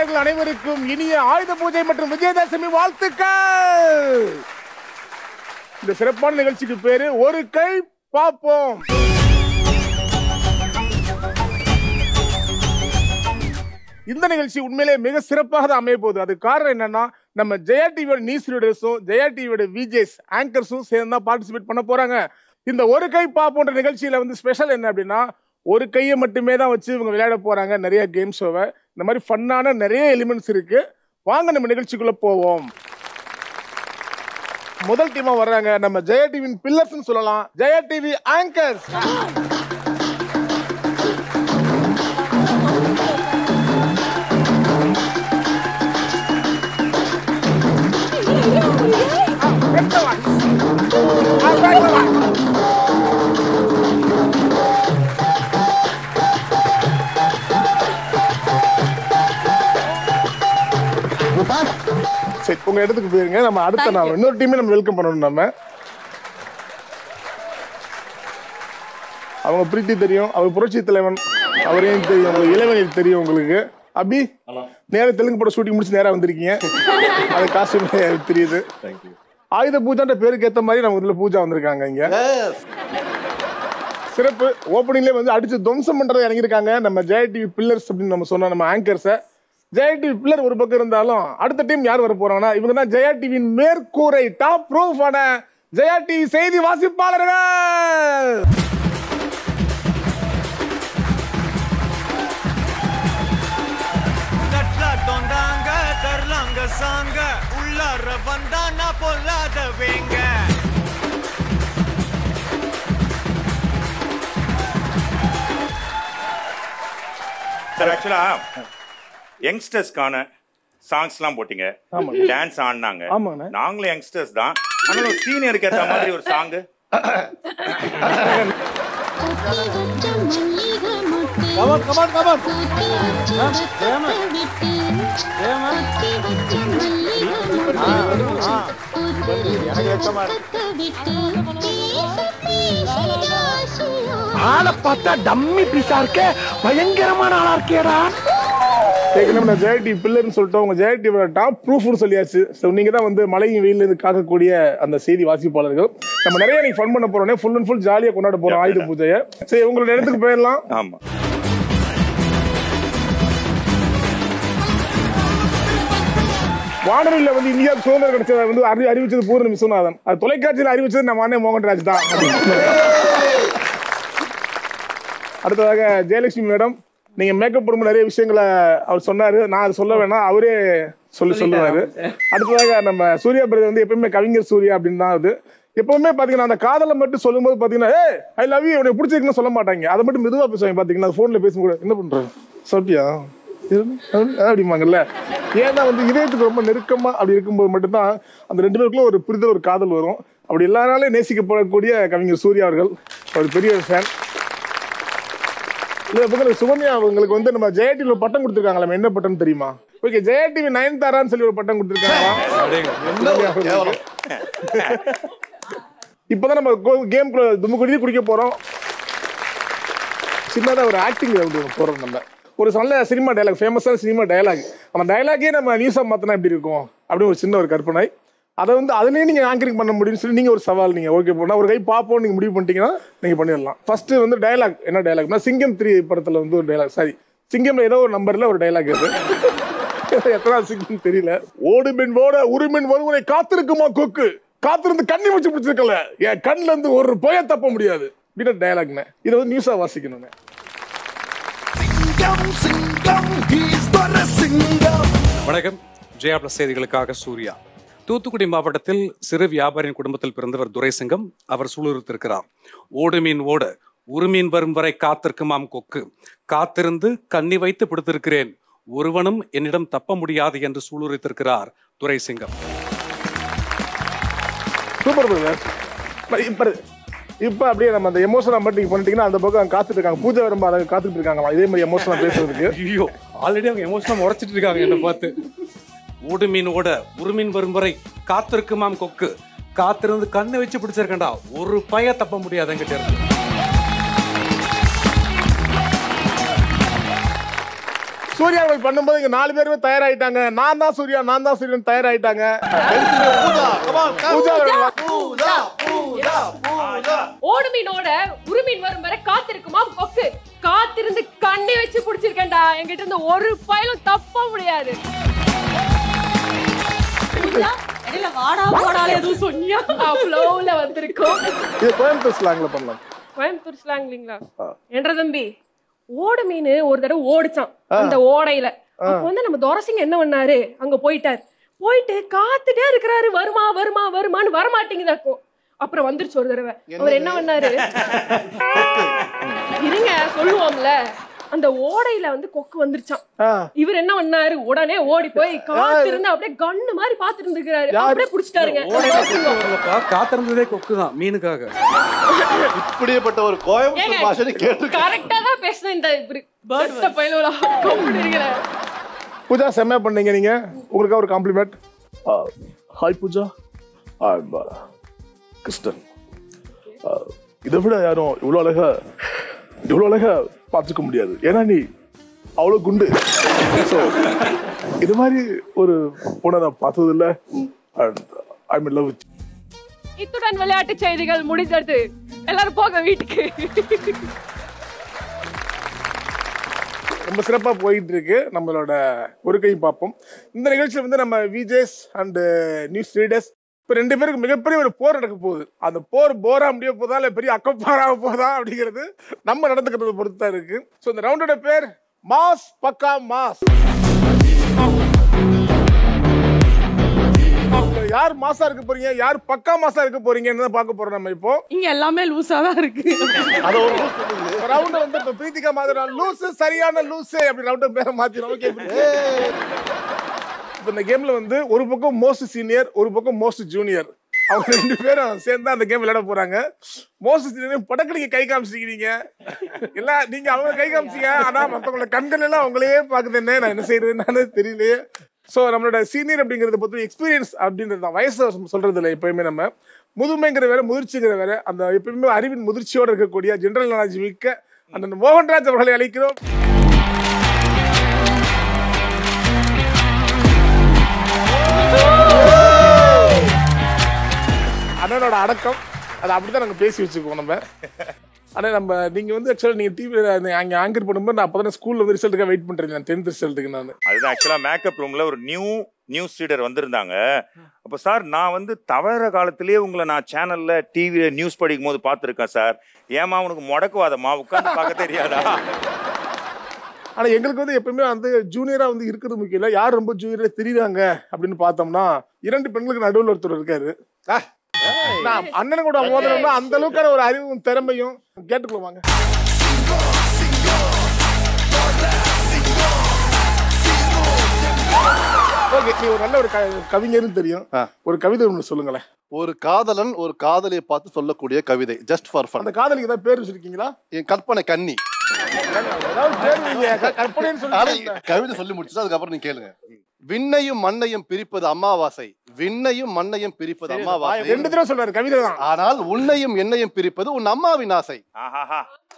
நேயர்கள் அனைவருக்கும் இனிய ஆயுத பூஜை மற்றும் விஜயதசமி வாழ்த்துக்கள் இந்த சிறப்பான நிகழ்ச்சிக்கு பேரு ஒரு கை பார்ப்போம் இந்த நிகழ்ச்சி உண்மையிலே மிக சிறப்பாக தான் அமைய போகுது அது காரணம் என்னன்னா நம்ம ஜெயா டிவியோட நியூஸ் ரீடர்ஸும் ஜெயா டிவியோட விஜேஸ் ஆங்கர்ஸும் சேர்ந்து தான் பார்ட்டிசிபேட் பண்ண போறாங்க இந்த ஒரு கை பாப்போன்ற நிகழ்ச்சியில வந்து ஸ்பெஷல் என்ன அப்படின்னா ஒரு கையை மட்டுமே தான் வச்சு இவங்க விளையாட போறாங்க நிறைய கேம் ஷோவை இந்த மாதிரி ஃபன்னான நிறைய எலிமெண்ட்ஸ் இருக்கு வாங்க நம்ம நிகழ்ச்சிக்குள்ள போவோம் முதல் டீமா வர்றாங்க நம்ம ஜெயா டிவியின் பில்லர்ஸ் சொல்லலாம் ஜெயா டிவி ஆங்கர்ஸ் சரி உங்க இடத்துக்கு போயிருங்க நம்ம அடுத்த Thank நாள் you. இன்னொரு டீமே நம்ம வெல்கம் பண்ணணும் நம்ம அவங்க பிரீத்தி தெரியும் அவர் புரட்சி தலைவன் அவரையும் தெரியும் உங்களுக்கு இளவனில் தெரியும் உங்களுக்கு அபி நேரா தெலுங்கு படம் ஷூட்டிங் முடிச்சு நேரா வந்திருக்கீங்க அது காஸ்டியூம் தெரியுது ஆயுத பூஜான்ற பேருக்கு ஏத்த மாதிரி நம்ம இதுல பூஜா வந்திருக்காங்க இங்க சிறப்பு ஓப்பனிங்லேயே வந்து அடிச்சு துவம்சம் பண்றதை இறங்கியிருக்காங்க நம்ம ஜெய டிவி பில்லர்ஸ் அப்படின்னு நம்ம சொன்னோம் நம்ம ஆங்கர்ஸை ஜெயா டிவி பில்லர் ஒரு பக்கம் இருந்தாலும் அடுத்த டீம் யார் வர போறாங்கன்னா இவங்க தான் ஜெயா டிவியின் மேற்கூரை டாப் ப்ரூஃப் ஆன ஜெயா டிவி செய்தி வாசிப்பாளர்கள் தட்லாட்டம் தாங்க தரலாங்க சாங்க உள்ளார வந்தா நான் பொல்லாத வேங்க சார் ஆக்சுவலா யங்ஸ்டர்ஸ்க்கான சாங்ஸ்லாம் போட்டீங்க ஆமாங்க. டான்ஸ் ஆடினாங்க ஆமாண்ணே. நாங்களும் யங்ஸ்டர்ஸ் தான் ஆனாலும் சீனியருக்கு ஏற்ற மாதிரி ஒரு சாங் கமான் கமான் கமான் ஆளை பார்த்தா டம்மி பீஸா இருக்க பயங்கரமான ஆளா இருக்கேடா ஏற்கனவே நான் ஜெயா டிவி பில்லர்னு சொல்லிட்டு உங்க ஜெயா டிவியோட டாப் ப்ரூஃப்னு சொல்லியாச்சு ஸோ நீங்க தான் வந்து மழையும் வெயில இருந்து காக்கக்கூடிய அந்த செய்தி வாசிப்பாளர்கள் நம்ம நிறைய நீங்க ஃபன் பண்ண போறோம் ஃபுல் அண்ட் ஃபுல் ஜாலியா கொண்டாட போறோம் ஆயுத பூஜையை சரி உங்களோட இடத்துக்கு போயிடலாம் ஆமா வானொலியில வந்து இந்தியா சுதந்திரம் கிடைச்சதை வந்து அறி அறிவிச்சது பூர்ண விஸ்வநாதன் அது தொலைக்காட்சியில் அறிவிச்சது நம்ம அண்ணன் மோகன்ராஜ் தான் அடுத்ததாக ஜெயலட்சுமி மேடம் நீங்க மேக்கப் போடும்போது நிறைய விஷயங்களை அவர் சொன்னாரு நான் அது சொல்ல வேணாம் அவரே சொல்லி சொல்லுவாரு அடுத்ததாக நம்ம சூர்யா பிரதர் வந்து எப்பவுமே கவிஞர் சூர்யா அப்படின்னு தான் அது எப்பவுமே பாத்தீங்கன்னா அந்த காதலை மட்டும் சொல்லும்போது பாத்தீங்கன்னா ஏ ஐ லவ் யூ உனக்கு பிடிச்சிருக்குன்னு சொல்ல மாட்டாங்க அதை மட்டும் மெதுவா பேசுவாங்க பாத்தீங்கன்னா போன்ல பேசும்போது என்ன பண்றாங்க சொல்பியா அப்படிமாங்கல்ல ஏன்னா வந்து இதயத்துக்கு ரொம்ப நெருக்கமா அப்படி இருக்கும்போது மட்டும்தான் அந்த ரெண்டு பேருக்குள்ள ஒரு புரிதல் ஒரு காதல் வரும் அப்படி எல்லாராலையும் நேசிக்கப்படக்கூடிய கவிஞர் சூர்யா அவர்கள் ஒரு பெரிய ஃபேன் இல்ல இவங்களுக்கு சுகன்யா அவங்களுக்கு வந்து நம்ம ஜெயா டிவில பட்டம் கொடுத்துருக்காங்களா என்ன பட்டம் தெரியுமா ஓகே ஜெயா டிவி நயன் தாரான்னு சொல்லி ஒரு பட்டம் கொடுத்துருக்காங்களா சுகன்யா அவர்களுக்கு. இப்பதான் நம்ம கேம் தும்மு குடி குடிக்க போறோம் சின்னதா ஒரு ஆக்டிங் போறோம் நம்ம ஒரு நல்ல சினிமா டயலாக் ஃபேமஸான சினிமா டயலாக் அந்த டயலாகே நம்ம நியூஸா மாத்தினா எப்படி இருக்கும் அப்படின்னு ஒரு சின்ன ஒரு கற்பனை அதை வந்து அதுலயே நீங்க ஆங்கரிங் பண்ண முடியும்னு சொல்லி நீங்க ஒரு சவால் நீங்க ஓகே போனா ஒரு கை பாப்போம் நீங்க முடிவு பண்ணிட்டீங்கன்னா நீங்க பண்ணிடலாம் ஃபர்ஸ்ட் வந்து டயலாக் என்ன டயலாக்னா சிங்கம் த்ரீ படத்துல வந்து ஒரு டயலாக் சாரி சிங்கம்ல ஏதோ ஒரு நம்பர்ல ஒரு டயலாக் இது எத்தனாவது சிங்கம் தெரியல ஓடு பெண் ஓட உரிமென் ஒருவரை காத்திருக்குமா கொக்கு காத்திருந்து கண்ணி வச்சு பிடிச்சிருக்கல என் கண்ணுல இருந்து ஒரு புய தப்ப முடியாது அப்படின்னு டயலாக்னு இதை வந்து நியூஸா வாசிக்கணும்னு வணக்கம் ஜெயா பிளஸ் செய்திகளுக்காக சூர்யா தூத்துக்குடி மாவட்டத்தில் சிறு வியாபாரியின் குடும்பத்தில் பிறந்தவர் துரைசிங்கம் அவர் சூளுறுத்திருக்கிறார் ஓடு மீன் ஓட உருமீன் வரும் வரை காத்திருக்குமாம் கொக்கு காத்திருந்து கண்ணி வைத்து பிடித்திருக்கிறேன் ஒருவனும் என்னிடம் தப்ப முடியாது என்று சூளுரைத்திருக்கிறார் துரைசிங்கம் சூப்பர் பிரதர் இப்ப இப்ப அப்படியே நம்ம அந்த எமோஷனா மட்டும் நீங்க பண்ணிட்டீங்கன்னா அந்த பக்கம் அவங்க காத்துட்டு இருக்காங்க பூஜை வரும்பா அதை காத்துட்டு இருக்காங்க இதே மாதிரி எமோஷனா பேசுறதுக்கு ஐயோ ஆல்ரெடி அவங்க எமோஷனா முறைச்சிட்டு இருக்காங்க என்ன பார்த்து ஓடு மீன் ஓட உருமீன் வரும் வரை காத்திருக்குமாம் கொக்கு காத்திருந்து கண்ணை வச்சு பிடிச்சிருக்கேன்டா ஒரு பய தப்ப முடியாது என்கிட்ட இருந்து சூர்யா அவர்கள் பண்ணும்போது இங்க நாலு பேருமே தயாராயிட்டாங்க நான் தான் சூர்யா நான் தான் சூரியன் தயாராயிட்டாங்க பூஜா அவர்கள் ஓடு மீனோட உருமீன் வரும் வரை காத்திருக்குமா கொக்கு காத்திருந்து கண்ணி வச்சு புடிச்சிருக்கேன்டா என்கிட்ட இருந்து ஒரு பயலும் தப்ப முடியாது இடையில வாடா போடாலே எதுவும் சொன்னியா ஃப்ளோல வந்திருக்கோம் இது கோயம்புத்தூர் ஸ்லாங்ல பண்ணலாம் கோயம்புத்தூர் ஸ்லாங் இல்லைங்களா என்ற தம்பி ஓடு மீன் ஒரு தடவை ஓடிச்சான் அந்த ஓடையில அப்ப வந்து நம்ம துரசிங்க என்ன பண்ணாரு அங்க போயிட்டாரு போயிட்டு காத்துட்டே இருக்கிறாரு வருமா வருமா வருமான்னு வரமாட்டேங்குதாக்கும் அப்புறம் வந்துருச்சு ஒரு தடவை அவர் என்ன பண்ணாரு இருங்க சொல்லுவோம்ல அந்த ஓடையில வந்து கொக்கு வந்துருச்சான் ஆ. இவர் என்ன பண்ணாரு உடனே ஓடி போய் காத்திருந்து அப்படியே கண்ணு மாதிரி பாத்துட்டு இருந்துக்கிறாரு அப்படியே புடிச்சிட்டாருங்க இல்லப்பா, காத்திருந்ததே கொக்கு தான் மீனுக்காக இப்படிப்பட்ட ஒரு கோயம்புத்தூர் பாஷை கேட்டு கரெக்டா தான் பேசுனேன் இந்த இப்படி செத்த பயலுவலா கம்முன்னு பூஜா செம்மையா பண்ணீங்க நீங்க உங்களுக்கு ஒரு compliment hi Pooja I'm Kristen இதை விட யாரும் இவ்வளோ அழகா இவ்வளோ அழகா பார்த்துக்க முடியாது ஏன்னா நீ அவ்வளோ குண்டு ஸோ இது மாதிரி ஒரு பொண்ணை நான் பார்த்தது இல்லை and I'm in love with இத்துடன் விளையாட்டு செய்திகள் முடிந்தது எல்லாரும் போக வீட்டுக்கு ரொம்ப சிறப்பாக போயிட்டு இருக்கு நம்மளோட ஒரு கை பார்ப்போம் இந்த நிகழ்ச்சியில் வந்து நம்ம விஜேஸ் அண்ட் நியூஸ் ரீடர்ஸ் இப்போ ரெண்டு பேருக்கு மிகப்பெரிய ஒரு போர் நடக்க போகுது அந்த போர் போரா முடிய போதா இல்லை பெரிய அக்கப்பாராக போதா அப்படிங்கிறது நம்ம நடந்துக்கிறத பொறுத்து தான் இருக்கு ஸோ இந்த ரவுண்டோட பேர் மாஸ் பக்கா மாஸ் யார் மாசா இருக்க போறீங்க யார் பக்கா மாசா இருக்க போறீங்கன்னு தான் பார்க்க போறோம் நம்ம இப்போ இங்க எல்லாமே லூசா தான் இருக்கு அதை ஒரு ரூல் சொல்லுங்க ரவுண்ட் வந்து இப்ப பிரீத்திகா மாதிரி லூசு சரியான லூசு அப்படி ரவுண்ட் பேரை மாத்திரும் ஓகே இப்ப இந்த கேம்ல வந்து ஒரு பக்கம் மோஸ்ட் சீனியர் ஒரு பக்கம் மோஸ்ட் ஜூனியர் அவங்க ரெண்டு பேரும் சேர்ந்து அந்த கேம் விளையாட போறாங்க மோஸ்ட் சீனியர் படக்கு நீங்க கை காமிச்சிக்கிறீங்க இல்ல நீங்க அவங்க கை காமிச்சீங்க ஆனா மத்தவங்கள கண்கள் எல்லாம் அவங்களையே பாக்குது என்ன நான் என்ன செய்யறதுன்னு தெரியலையே ஸோ நம்மளோட சீனியர் அப்படிங்கறத பொறுத்த எக்ஸ்பீரியன்ஸ் அப்படின்றது தான் வயசை சொல்றது இல்லை எப்பயுமே நம்ம முதுமைங்கிற வேற முதிர்ச்சிங்கிற வேற அந்த எப்பயுமே அறிவின் முதிர்ச்சியோட இருக்கக்கூடிய ஜெனரல் நாலேஜ் மிக்க அந்த மோகன்ராஜ் அவர்களை அழைக்கிறோம் அண்ணனோட அடக்கம் அது அப்படிதான் நாங்க பேசி வச்சுக்குவோம் நம்ம ஆனா நம்ம நீங்க வந்து ஆக்சுவலா நீங்க டிவில அங்க ஆங்கர் பண்ணும்போது நான் அப்பதான் ஸ்கூல்ல வந்து ரிசல்ட்டுக்காக வெயிட் பண்றேன் நான் டென்த் ரிசல்ட்டுக்கு நான் அதுதான் ஆக்சுவலா மேக்கப் ரூம்ல ஒரு நியூ நியூஸ் ரீடர் வந்திருந்தாங்க அப்போ சார் நான் வந்து தவற காலத்திலேயே உங்களை நான் சேனல்ல டிவியில நியூஸ் படிக்கும் போது பார்த்துருக்கேன் சார் ஏமா உனக்கு முடக்குவாதம்மா உட்காந்து பார்க்க தெரியாதா ஆனா எங்களுக்கு வந்து எப்பவுமே வந்து ஜூனியரா வந்து இருக்கிறது முக்கியம் இல்ல யார் ரொம்ப ஜூனியரா தெரியுறாங்க அப்படின்னு பார்த்தோம்னா இரண்டு பெண்களுக்கு நடுவில் ஒருத்தர் இருக்காரு நான் அண்ணன் கூட மோதிரம்னா அந்த அளவுக்கான ஒரு அறிவும் திறமையும் கேட்டுக்குள்ள வாங்க ஓகே நீ ஒரு நல்ல ஒரு க- கவிஞர்னு தெரியும் ஆ. ஒரு கவிதை ஒன்று சொல்லுங்களேன் ஒரு காதலன் ஒரு காதலியை பார்த்து சொல்லக்கூடிய கவிதை ஜஸ்ட் ஃபார் ஃபன் அந்த காதலிக்கு ஏதாவது பேர் வச்சிருக்கீங்களா என் கற்பனை கன்னி ஏதாவது பேர் வைங்க. க- கற்பனைன்னு ஆனா, சொல்லி கவிதை சொல்லி முடிச்சுட்டு அதுக்கப்புறம் நீங்க கேளுங்க விண்ணையும் மண்ணையும் பிரிப்பது அமாவாசை விண்ணையும் மண்ணையும் பிரிப்பது அமாவாசை ரெண்டு தடவை சொல்றாரு கவிதை தான் ஆனால் உன்னையும் என்னையும் பிரிப்பது உன் அம்மாவின் ஆசை ஆஹாஹா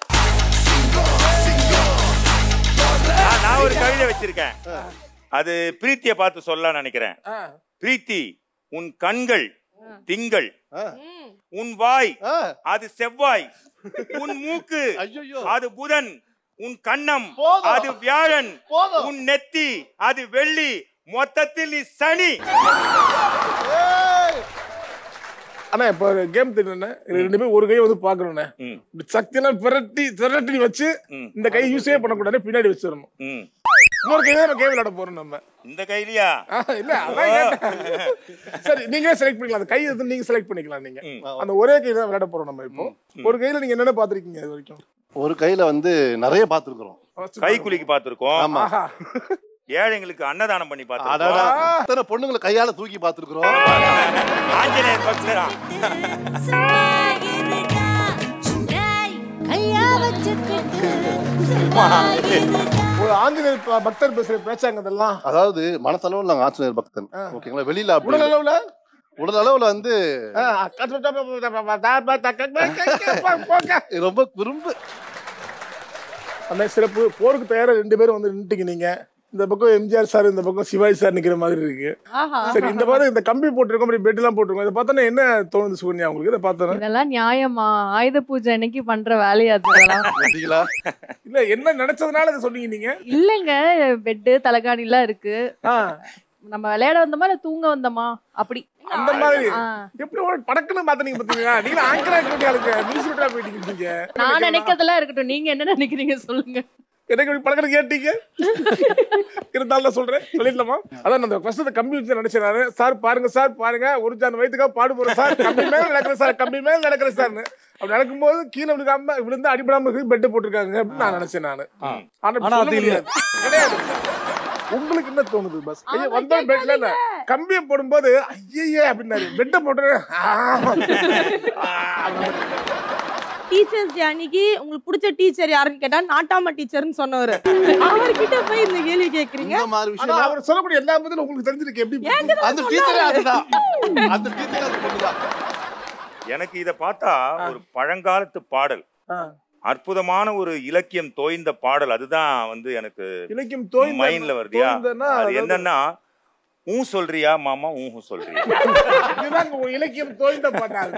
நான் நான் ஒரு கவிதை வச்சிருக்கேன் அது பிரீத்தியை பார்த்து சொல்ல நினைக்கிறேன் ஆ. பிரீத்தி உன் கண்கள் திங்கள் ஆ. உன் வாய் ஆ, அது செவ்வாய் உன் மூக்கு ஐயையோ. அது புதன் உன் கண்ணம் போதும். அது வியாழன் போதும். உன் நெத்தி அது வெள்ளி மொத்தத்தில் நீ சனி அண்ணா இப்போ கேம் தெரியுண்ணே ரெண்டு பேரும் ஒரு கையை வந்து பாக்குறோண்ணே ம், இப்படி சக்தியெல்லாம் பிரட்டி திரட்டி வச்சு ம், இந்த கை யூஸே பண்ணக்கூடாது பின்னாடி வச்சிடணும் ம். இன்னொரு கை தான் கேம் விளையாட போறோம் நம்ம இந்த கைலியா ஆ, இல்ல அதான் கேட்டேன். சரி நீங்களே செலக்ட் பண்ணிக்கலாம் அந்த கை எது நீங்க செலக்ட் பண்ணிக்கலாம் நீங்க ம். அந்த ஒரே கை தான் விளையாட போறோம் நம்ம இப்போ ஒரு கையில நீங்க என்னென்ன பாத்திருக்கீங்க இது வரைக்கும் ஒரு கையில வந்து நிறைய பார்த்திருக்கிறோம் கை குலுக்கி பார்த்திருக்கோம் ஆமா ஆஹா. ஏழைங்களுக்கு அன்னதானம் பண்ணி அடடா. பார்த்திருக்கோம் இத்தனை பொண்ணுங்களை கையால தூக்கி பார்த்திருக்கிறோம் ஆஞ்சநேயர் பக்தரா ஒரு ஆஞ்சநேயர் ப- பக்தர் பேசுற பேச்சாங்க அதெல்லாம் அதாவது மனசளவுல நாங்க ஆஞ்சநேயர் பக்தன் ஓகேங்களா வெளியில அப்படி உடல் அளவுல உடல் அளவுல வந்து ஆ, கட்டு- போங்க. ரொம்ப குறும்பு அந்த சிறப்பு போருக்கு தயாரா ரெண்டு பேரும் வந்து நின்றுட்டீங்க நீங்க இந்த பக்கம் எம்ஜிஆர் சார் இந்த பக்கம் சிவாஜி சார் நிக்கிற மாதிரி இருக்கு ஆஹா சரி இந்த மாதிரி இந்த கம்பி போட்டிருக்கோம் அப்படி பெட் எல்லாம் போட்டிருக்கோம் இதை பார்த்தோன்னா என்ன தோணுது சுகன்யா உங்களுக்கு இதை பார்த்தோன்னா இதெல்லாம் நியாயமா ஆயுத பூஜை அன்னைக்கு பண்ற வேலையா அதெல்லாம் பார்த்தீங்களா இல்ல என்ன நினைச்சதுனால இதை சொன்னீங்க நீங்க இல்லைங்க பெட்டு தலைகாணி எல்லாம் இருக்கு ஆ, நம்ம விளையாட வந்தோமா இல்ல தூங்க வந்தோமா அப்படி அந்த மாதிரி ஆ. எப்படி ஒரு படக்குன்னு பாத்தீங்க பாத்தீங்களா நீங்க ஆங்கரா இருக்க மினிஸ்டரா போயிட்டீங்க நீங்க நான் நினைக்கிறதெல்லாம் இருக்கட்டும் நீங்க என்ன நினைக்கிறீங்க சொல்லுங்க எனக்கு இப்படி படக்குன்னு கேட்டீங்க இருந்தாலும் நான் சொல்றேன் சொல்லிடலாமா அதான் நான் அந்த ஃபர்ஸ்ட் கம்பி வச்சு நினைச்சேன் நானு சார் பாருங்க சார் பாருங்க ஒரு ஜான் வயிற்றுக்காக பாடு போறேன் சார் கம்பி மேல நடக்கிற சார் கம்பி மேல நடக்கிற சார்னு அப்படி நடக்கும்போது கீழே விழுகாம விழுந்து அடிபடாம இருக்கு பெட் போட்டிருக்காங்க அப்படின்னு நான் நினைச்சேன் நானு ஆனா ஆனா சொல்ல அது இல்ல. முடியாது. கிடையாது உங்களுக்கு என்ன தோணுது பஸ் ஐயோ வந்த பெட்ல இல்ல கம்பியை போடும்போது ஐயே அப்படின்னாரு பெட்டை போட்டு டீச்சர்ஸ் டே அன்னைக்கு உங்களுக்கு பிடிச்ச டீச்சர் யாருன்னு கேட்டா நாட்டாம டீச்சர்னு சொன்னவரு அவர்கிட்ட போய் இந்த கேள்வி கேக்குறீங்க இந்த மாதிரி ஆனா விஷயம் அவர் சொல்லக்கூடிய எல்லா பதிலும் உங்களுக்கு தெரிஞ்சிருக்கு எப்படி அந்த டீச்சரே அதுதான் அந்த டீச்சரே அது பொண்ணுதான் எனக்கு இதை பார்த்தா ஒரு பழங்காலத்து பாடல் ஆ. அற்புதமான ஒரு இலக்கியம் தோய்ந்த பாடல் அதுதான் வந்து எனக்கு இலக்கியம் தோய்ந்த மைண்ட்ல வருதியா தோய்ந்தன்னா அது அதாவது- என்னன்னா ஊ சொல்றியா மாமா ஊ சொல்றியா இதுதான் உங்க இலக்கியம் தோய்ந்த பாட்டாது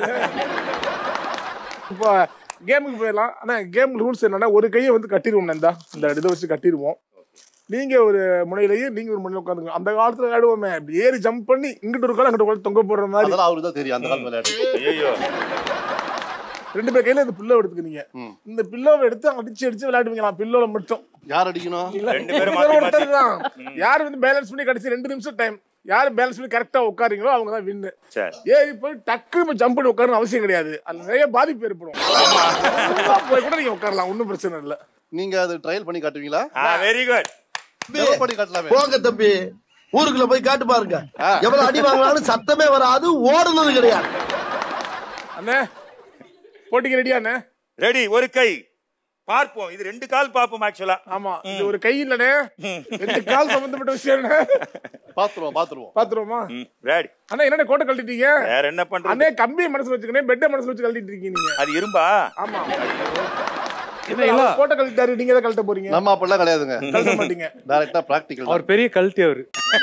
இப்போ கேமுக்கு போயிடலாம் ஆனா கேம் ரூல்ஸ் என்னன்னா ஒரு கையை வந்து கட்டிடுவோம் நந்தா இந்த இதை வச்சு கட்டிடுவோம் நீங்க ஒரு முனையிலேயே நீங்க ஒரு முனையில உட்காந்துங்க அந்த காலத்துல விளையாடுவோமே இப்படி ஏறி ஜம்ப் பண்ணி இங்கிட்டு ஒரு காலம் அங்கிட்டு ஒரு காலம் தொங்க போடுற மாதிரி அதெல்லாம் அவருக்கு தான் தெரியும் அந்த காலத்து விளையாட்டு ஐயோ ரெண்டு பேர் கையில இந்த பில்லோ எடுத்துக்கினீங்க ம். இந்த பில்லோவை எடுத்து அடிச்சு அடிச்சு விளையாடுவீங்களா பில்லோல மட்டும் யார் அடிக்கணும் ரெண்டு பேரும் ஒருத்தர் மாத்தி மாத்தி ஒருத்தர் தான் யார் வந்து பேலன்ஸ் பண்ணி கடைசி ரெண்டு நிமிஷம் டைம் யார் பேலன்ஸ் பண்ணி கரெக்டா உட்காரீங்களோ அவங்க தான் வின்னு சரி ஏறி போய் டக்குனு ஜம்ப் பண்ணி உட்காரணும் அவசியம் கிடையாது அதுல நிறைய பாதிப்பு ஏற்படும் போய் கூட நீங்க உட்காரலாம் ஒன்றும் பிரச்சனை இல்லை நீங்க அது ட்ரையல் பண்ணி காட்டுவீங்களா வெரி குட் Develop பண்ணி காட்டலாமே போங்க தம்பி ஊருக்குள்ள போய் காட்டு பாருங்க எவ்வளவு அடி வாங்கினாலும் சத்தமே வராது ஓடுனது கிடையாது அண்ணே போட்டிக்கு ரெடியா அண்ணே ரெடி ஒரு கை பார்ப்போம் இது ரெண்டு கால் பார்ப்போம் ஆக்சுவலா ஆமா இது ஒரு கை இல்லனே ரெண்டு கால் சம்பந்தப்பட்ட விஷயம் பாத்துருவோம் பாத்துருவோம் பாத்துருவோமா ரெடி அண்ணா என்னடா கோட்டை கழட்டிட்டீங்க வேற என்ன பண்றது அண்ணே கம்பியை மனசுல வச்சுக்கணும் பெட்டை மனசுல வச்சு கழட்டிட்டு இருக்கீங்க நீங்க அது இரும்பா ஆமா என்ன இல்ல அவர் கோட்டை கழட்டிட்டாரு நீங்க தான் கழட்ட போறீங்க நம்ம அப்படிலாம் கிடையாதுங்க கழட்ட மாட்டீங்க டைரக்டா பிராக்டிகல் அவர் பெரிய கல்ட்டி அவரு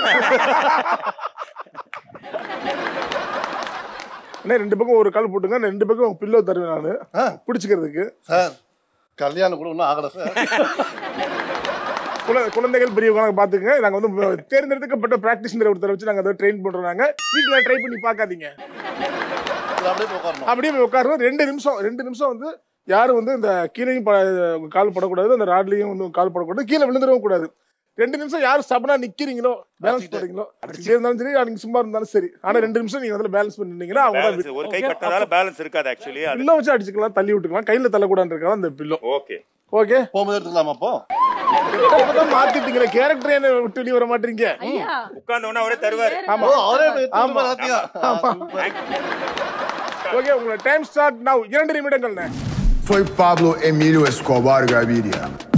அண்ணே ரெண்டு பக்கம் ஒரு கால் போட்டுங்க நான் ரெண்டு பக்கம் பில்லோ தருவேன் நானு ஆ. பிடிச்சிக்கிறதுக்கு சார் கல்யாணம் கூட ஒன்றும் ஆகல சார் குழ- குழந்தைகள் பெரியவங்க பாத்துக்கங்க நாங்க வந்து தேர்ந்தெடுக்கப்பட்ட பிராக்டிஸ் ஒருத்தரை வச்சு நாங்க அதை ட்ரெயின் பண்றோம் நாங்க வீட்டுல ட்ரை பண்ணி பார்க்காதீங்க இது அப்படியே போய் உட்காரணும் அப்படியே போய் உட்காருவோம் ரெண்டு நிமிஷம் ரெண்டு நிமிஷம் வந்து யாரும் வந்து இந்த கீழையும் ப- கால் படக்கூடாது அந்த ராட்லயும் வந்து கால் படக்கூடாது கீழே விழுந்துடவும் கூடாது ரெண்டு நிமிஷம் யாரும் சபனா நிக்கிறீங்களோ பேலன்ஸ் பண்றீங்களோ அடிச்சுட்டே இருந்தாலும் சரி நீங்க சும்மா இருந்தாலும் சரி ஆனா ரெண்டு நிமிஷம் நீங்க வந்து பேலன்ஸ் பண்ணிருந்தீங்கன்னா அவங்க Balance, தான் ஒரு கை கட்டினதால பேலன்ஸ் இருக்காது ஆக்சுவலி அது பில்லோ வச்சு அடிச்சுக்கலாம் தள்ளி விட்டுக்கலாம் கையில தள்ளக்கூடாது இருக்கலாம் அந்த பில்லோ ஓகே ஓகே போகும்போது எடுத்துக்கலாமா அப்போ மாத்திட்டீங்க கேரக்டர் என்ன விட்டு வெளிய வர மாட்டீங்க ஐயா உட்கார்ந்த உடனே அவரே தருவாரு ஆமா ஓ அவரே எடுத்துட்டு ஆமா. போய் எல்லாத்தையும். ஆ, super. ஓகே உங்களோட டைம் ஸ்டார்ட் நவ் இரண்டு நிமிடங்கள்ண்ணே Foi Pablo Emílio Escobar Gaviria.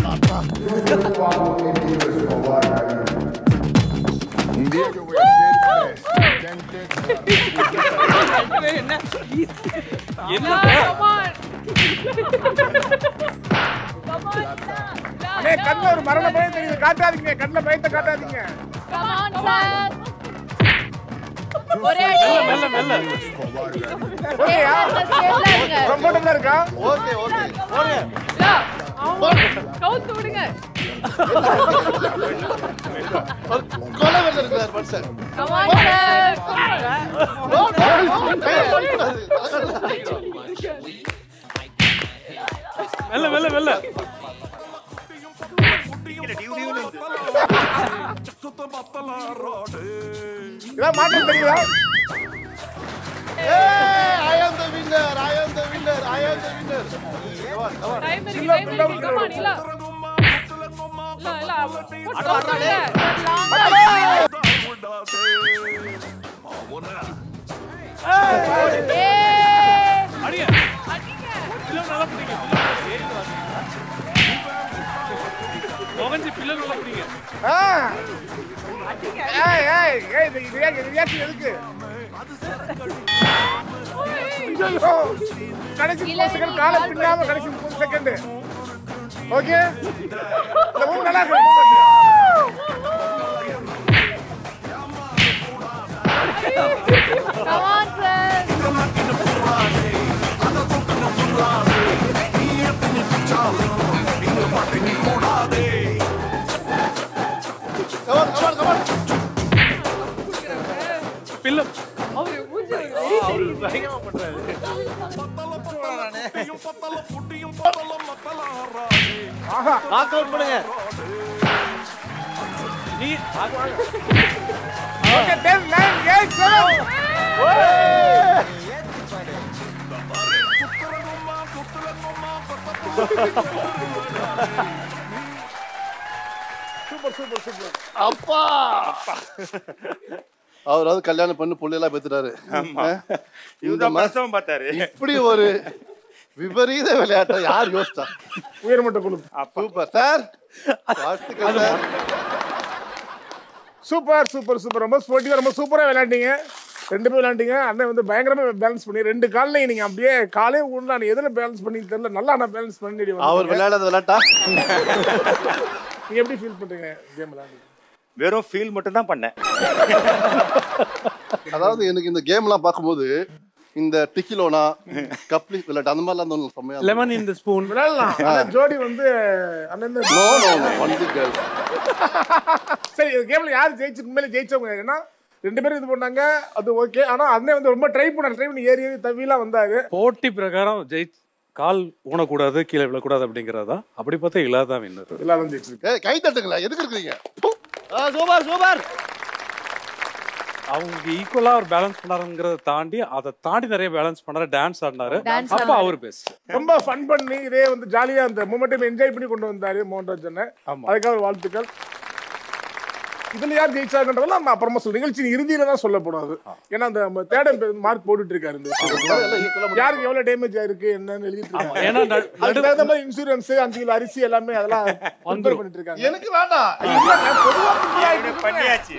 Um dia que eu conheci ele, என்ன அண்ணே கண்ணுல ஒரு மரண பயம் தெரியுது காட்டாதீங்க கண்ணுல பயத்தை காட்டாதீங்க ஒரே மெல்ல மெல்ல ஓகேயா கம்ஃபர்டபுளா இருக்கா ஓகே ஓகே ஓகே கவுத்து விடுங்க கொலை வெள்ள இருக்கிறார் மனுஷன் Come on, sir. No, no, no, கையை அடிக்கூடாது. மெல்ல மெல்ல மெல்ல இதான் மாற்றம் தெரியுதா Hey, I am the winner, I am the winner, I am the winner. Come on, come on. Time இருக்கு டைம் இருக்கு கமான் இல்ல இல்ல இல்ல போட்டு வரல அடிங்க பிள்ளை நல்லா பிடிங்க முகஞ்சி பிள்ளை நல்லா பிடிங்க ஆ. ஏய் ஏய் ஏய் இது இது ஏன் ரியாக்ஷன் எதுக்கு ஐயோ. கடைசி முப்பது செகண்ட் காலை பின்னாம கடைசி முப்பது செகண்ட் ஓகே இந்த மூணு நல்லா இருக்கு Come on, sir. Come on, come on, come on. பில்ல நாக் அவுட் பண்ணுங்க நீ ஓகே 10 9 8 7 சூப்பர் சூப்பர் சூப்பர் அப்பா அவர் வந்து கல்யாணம் பண்ணி புள்ளையெல்லாம் பெத்துட்டாரு ஆமா. இந்த இவர்தான் மாதிரி பிரசவம் பார்த்தாரு இப்படி ஒரு விபரீத விளையாட்டை யார் யோசிச்சா உயர்மட்ட குழு சூப்பர் சார் வாழ்த்துக்கள் சார் சூப்பர் சூப்பர் சூப்பர் ரொம்ப ஸ்போர்ட்டிவா ரொம்ப சூப்பரா விளையாண்டீங்க ரெண்டு பேரும் விளையாண்டீங்க அண்ணன் வந்து பயங்கரமா பேலன்ஸ் பண்ணி ரெண்டு கால்லையும் நீங்க அப்படியே காலே உள்ள நான் எதுல பேலன்ஸ் பண்ணி தெரியல நல்லா நான் பேலன்ஸ் பண்ணி அவர் விளையாடாத விளையாட்டா நீங்க எப்படி ஃபீல் பண்றீங்க கேம் விளையாண்டு வெறும் ஃபீல் மட்டும் தான் பண்ணேன் அதாவது எனக்கு இந்த கேம்லாம் பார்க்கும்போது இந்த டிக்கிலோனா கப்ளிங் விளையாட்டு அந்த மாதிரிலாம் தோணும் செம்மையா இருக்கும். லெமன் இன் தி ஸ்பூன் விளையாடலாம் ஆனா ஜோடி வந்து அண்ணன் No, no, no, only girls. சரி இந்த கேம்ல யார் ஜெயிச்சு உண்மையிலே ஜெயிச்சவங்க ஏன்னா ரெண்டு பேரும் இது பண்ணாங்க அது ஓகே ஆனா அண்ணன் வந்து ரொம்ப ட்ரை பண்ணாரு ட்ரை பண்ணி ஏறி ஏறி தவிலாம் வந்தாரு போட்டி பிரகாரம் ஜெயி கால் ஊனக்கூடாது கீழே விழக்கூடாது அப்படிங்கறதா அப்படி பார்த்தா இல்லாதான் வின்னர் எல்லாரும் ஜெயிச்சிருக்கு ஏய் கை தட்டுங்களா எதுக்கு இருக்கிறீங்க சூப்பர் சூப்பர் அவங்க ஈக்குவலா அவர் பேலன்ஸ் பண்ணாருங்கிறத தாண்டி அதை தாண்டி நிறைய பேலன்ஸ் பண்ணாரு டான்ஸ் ஆடினாரு Dance அப்ப ஆடினாரு. அவர் பெஸ்ட் ரொம்ப ஃபன் பண்ணி இதே வந்து ஜாலியா அந்த மூமெண்ட்டை என்ஜாய் பண்ணி கொண்டு வந்தாரு மோகன்ராஜன் ஆமா. அதுக்காக வாழ்த்துக்கள் இதுல யார் ஜெயிச்சாங்கன்றதெல்லாம் நம்ம அப்புறமா சொல்ல நிகழ்ச்சி இறுதியில தான் சொல்லப்படும் அது ஏன்னா அந்த நம்ம தேடம் மார்க் போட்டுட்டு இருக்காரு இந்த விஷயத்துல. யாருக்கு எவ்வளவு டேமேஜ் ஆயிருக்கு என்னன்னு எழுதிட்டு இருக்காங்க ஏன்னா நடு- அதுக்கு தகுந்த மாதிரி இன்சூரன்ஸ் அஞ்சு கிலோ அரிசி எல்லாமே அதெல்லாம் வந்துரும் பண்ணிட்டு இருக்காங்க எனக்கு வேண்டாம் இல்லங்க, பொதுவா இப்படி ஆயிட்டு இது பண்ணியாச்சு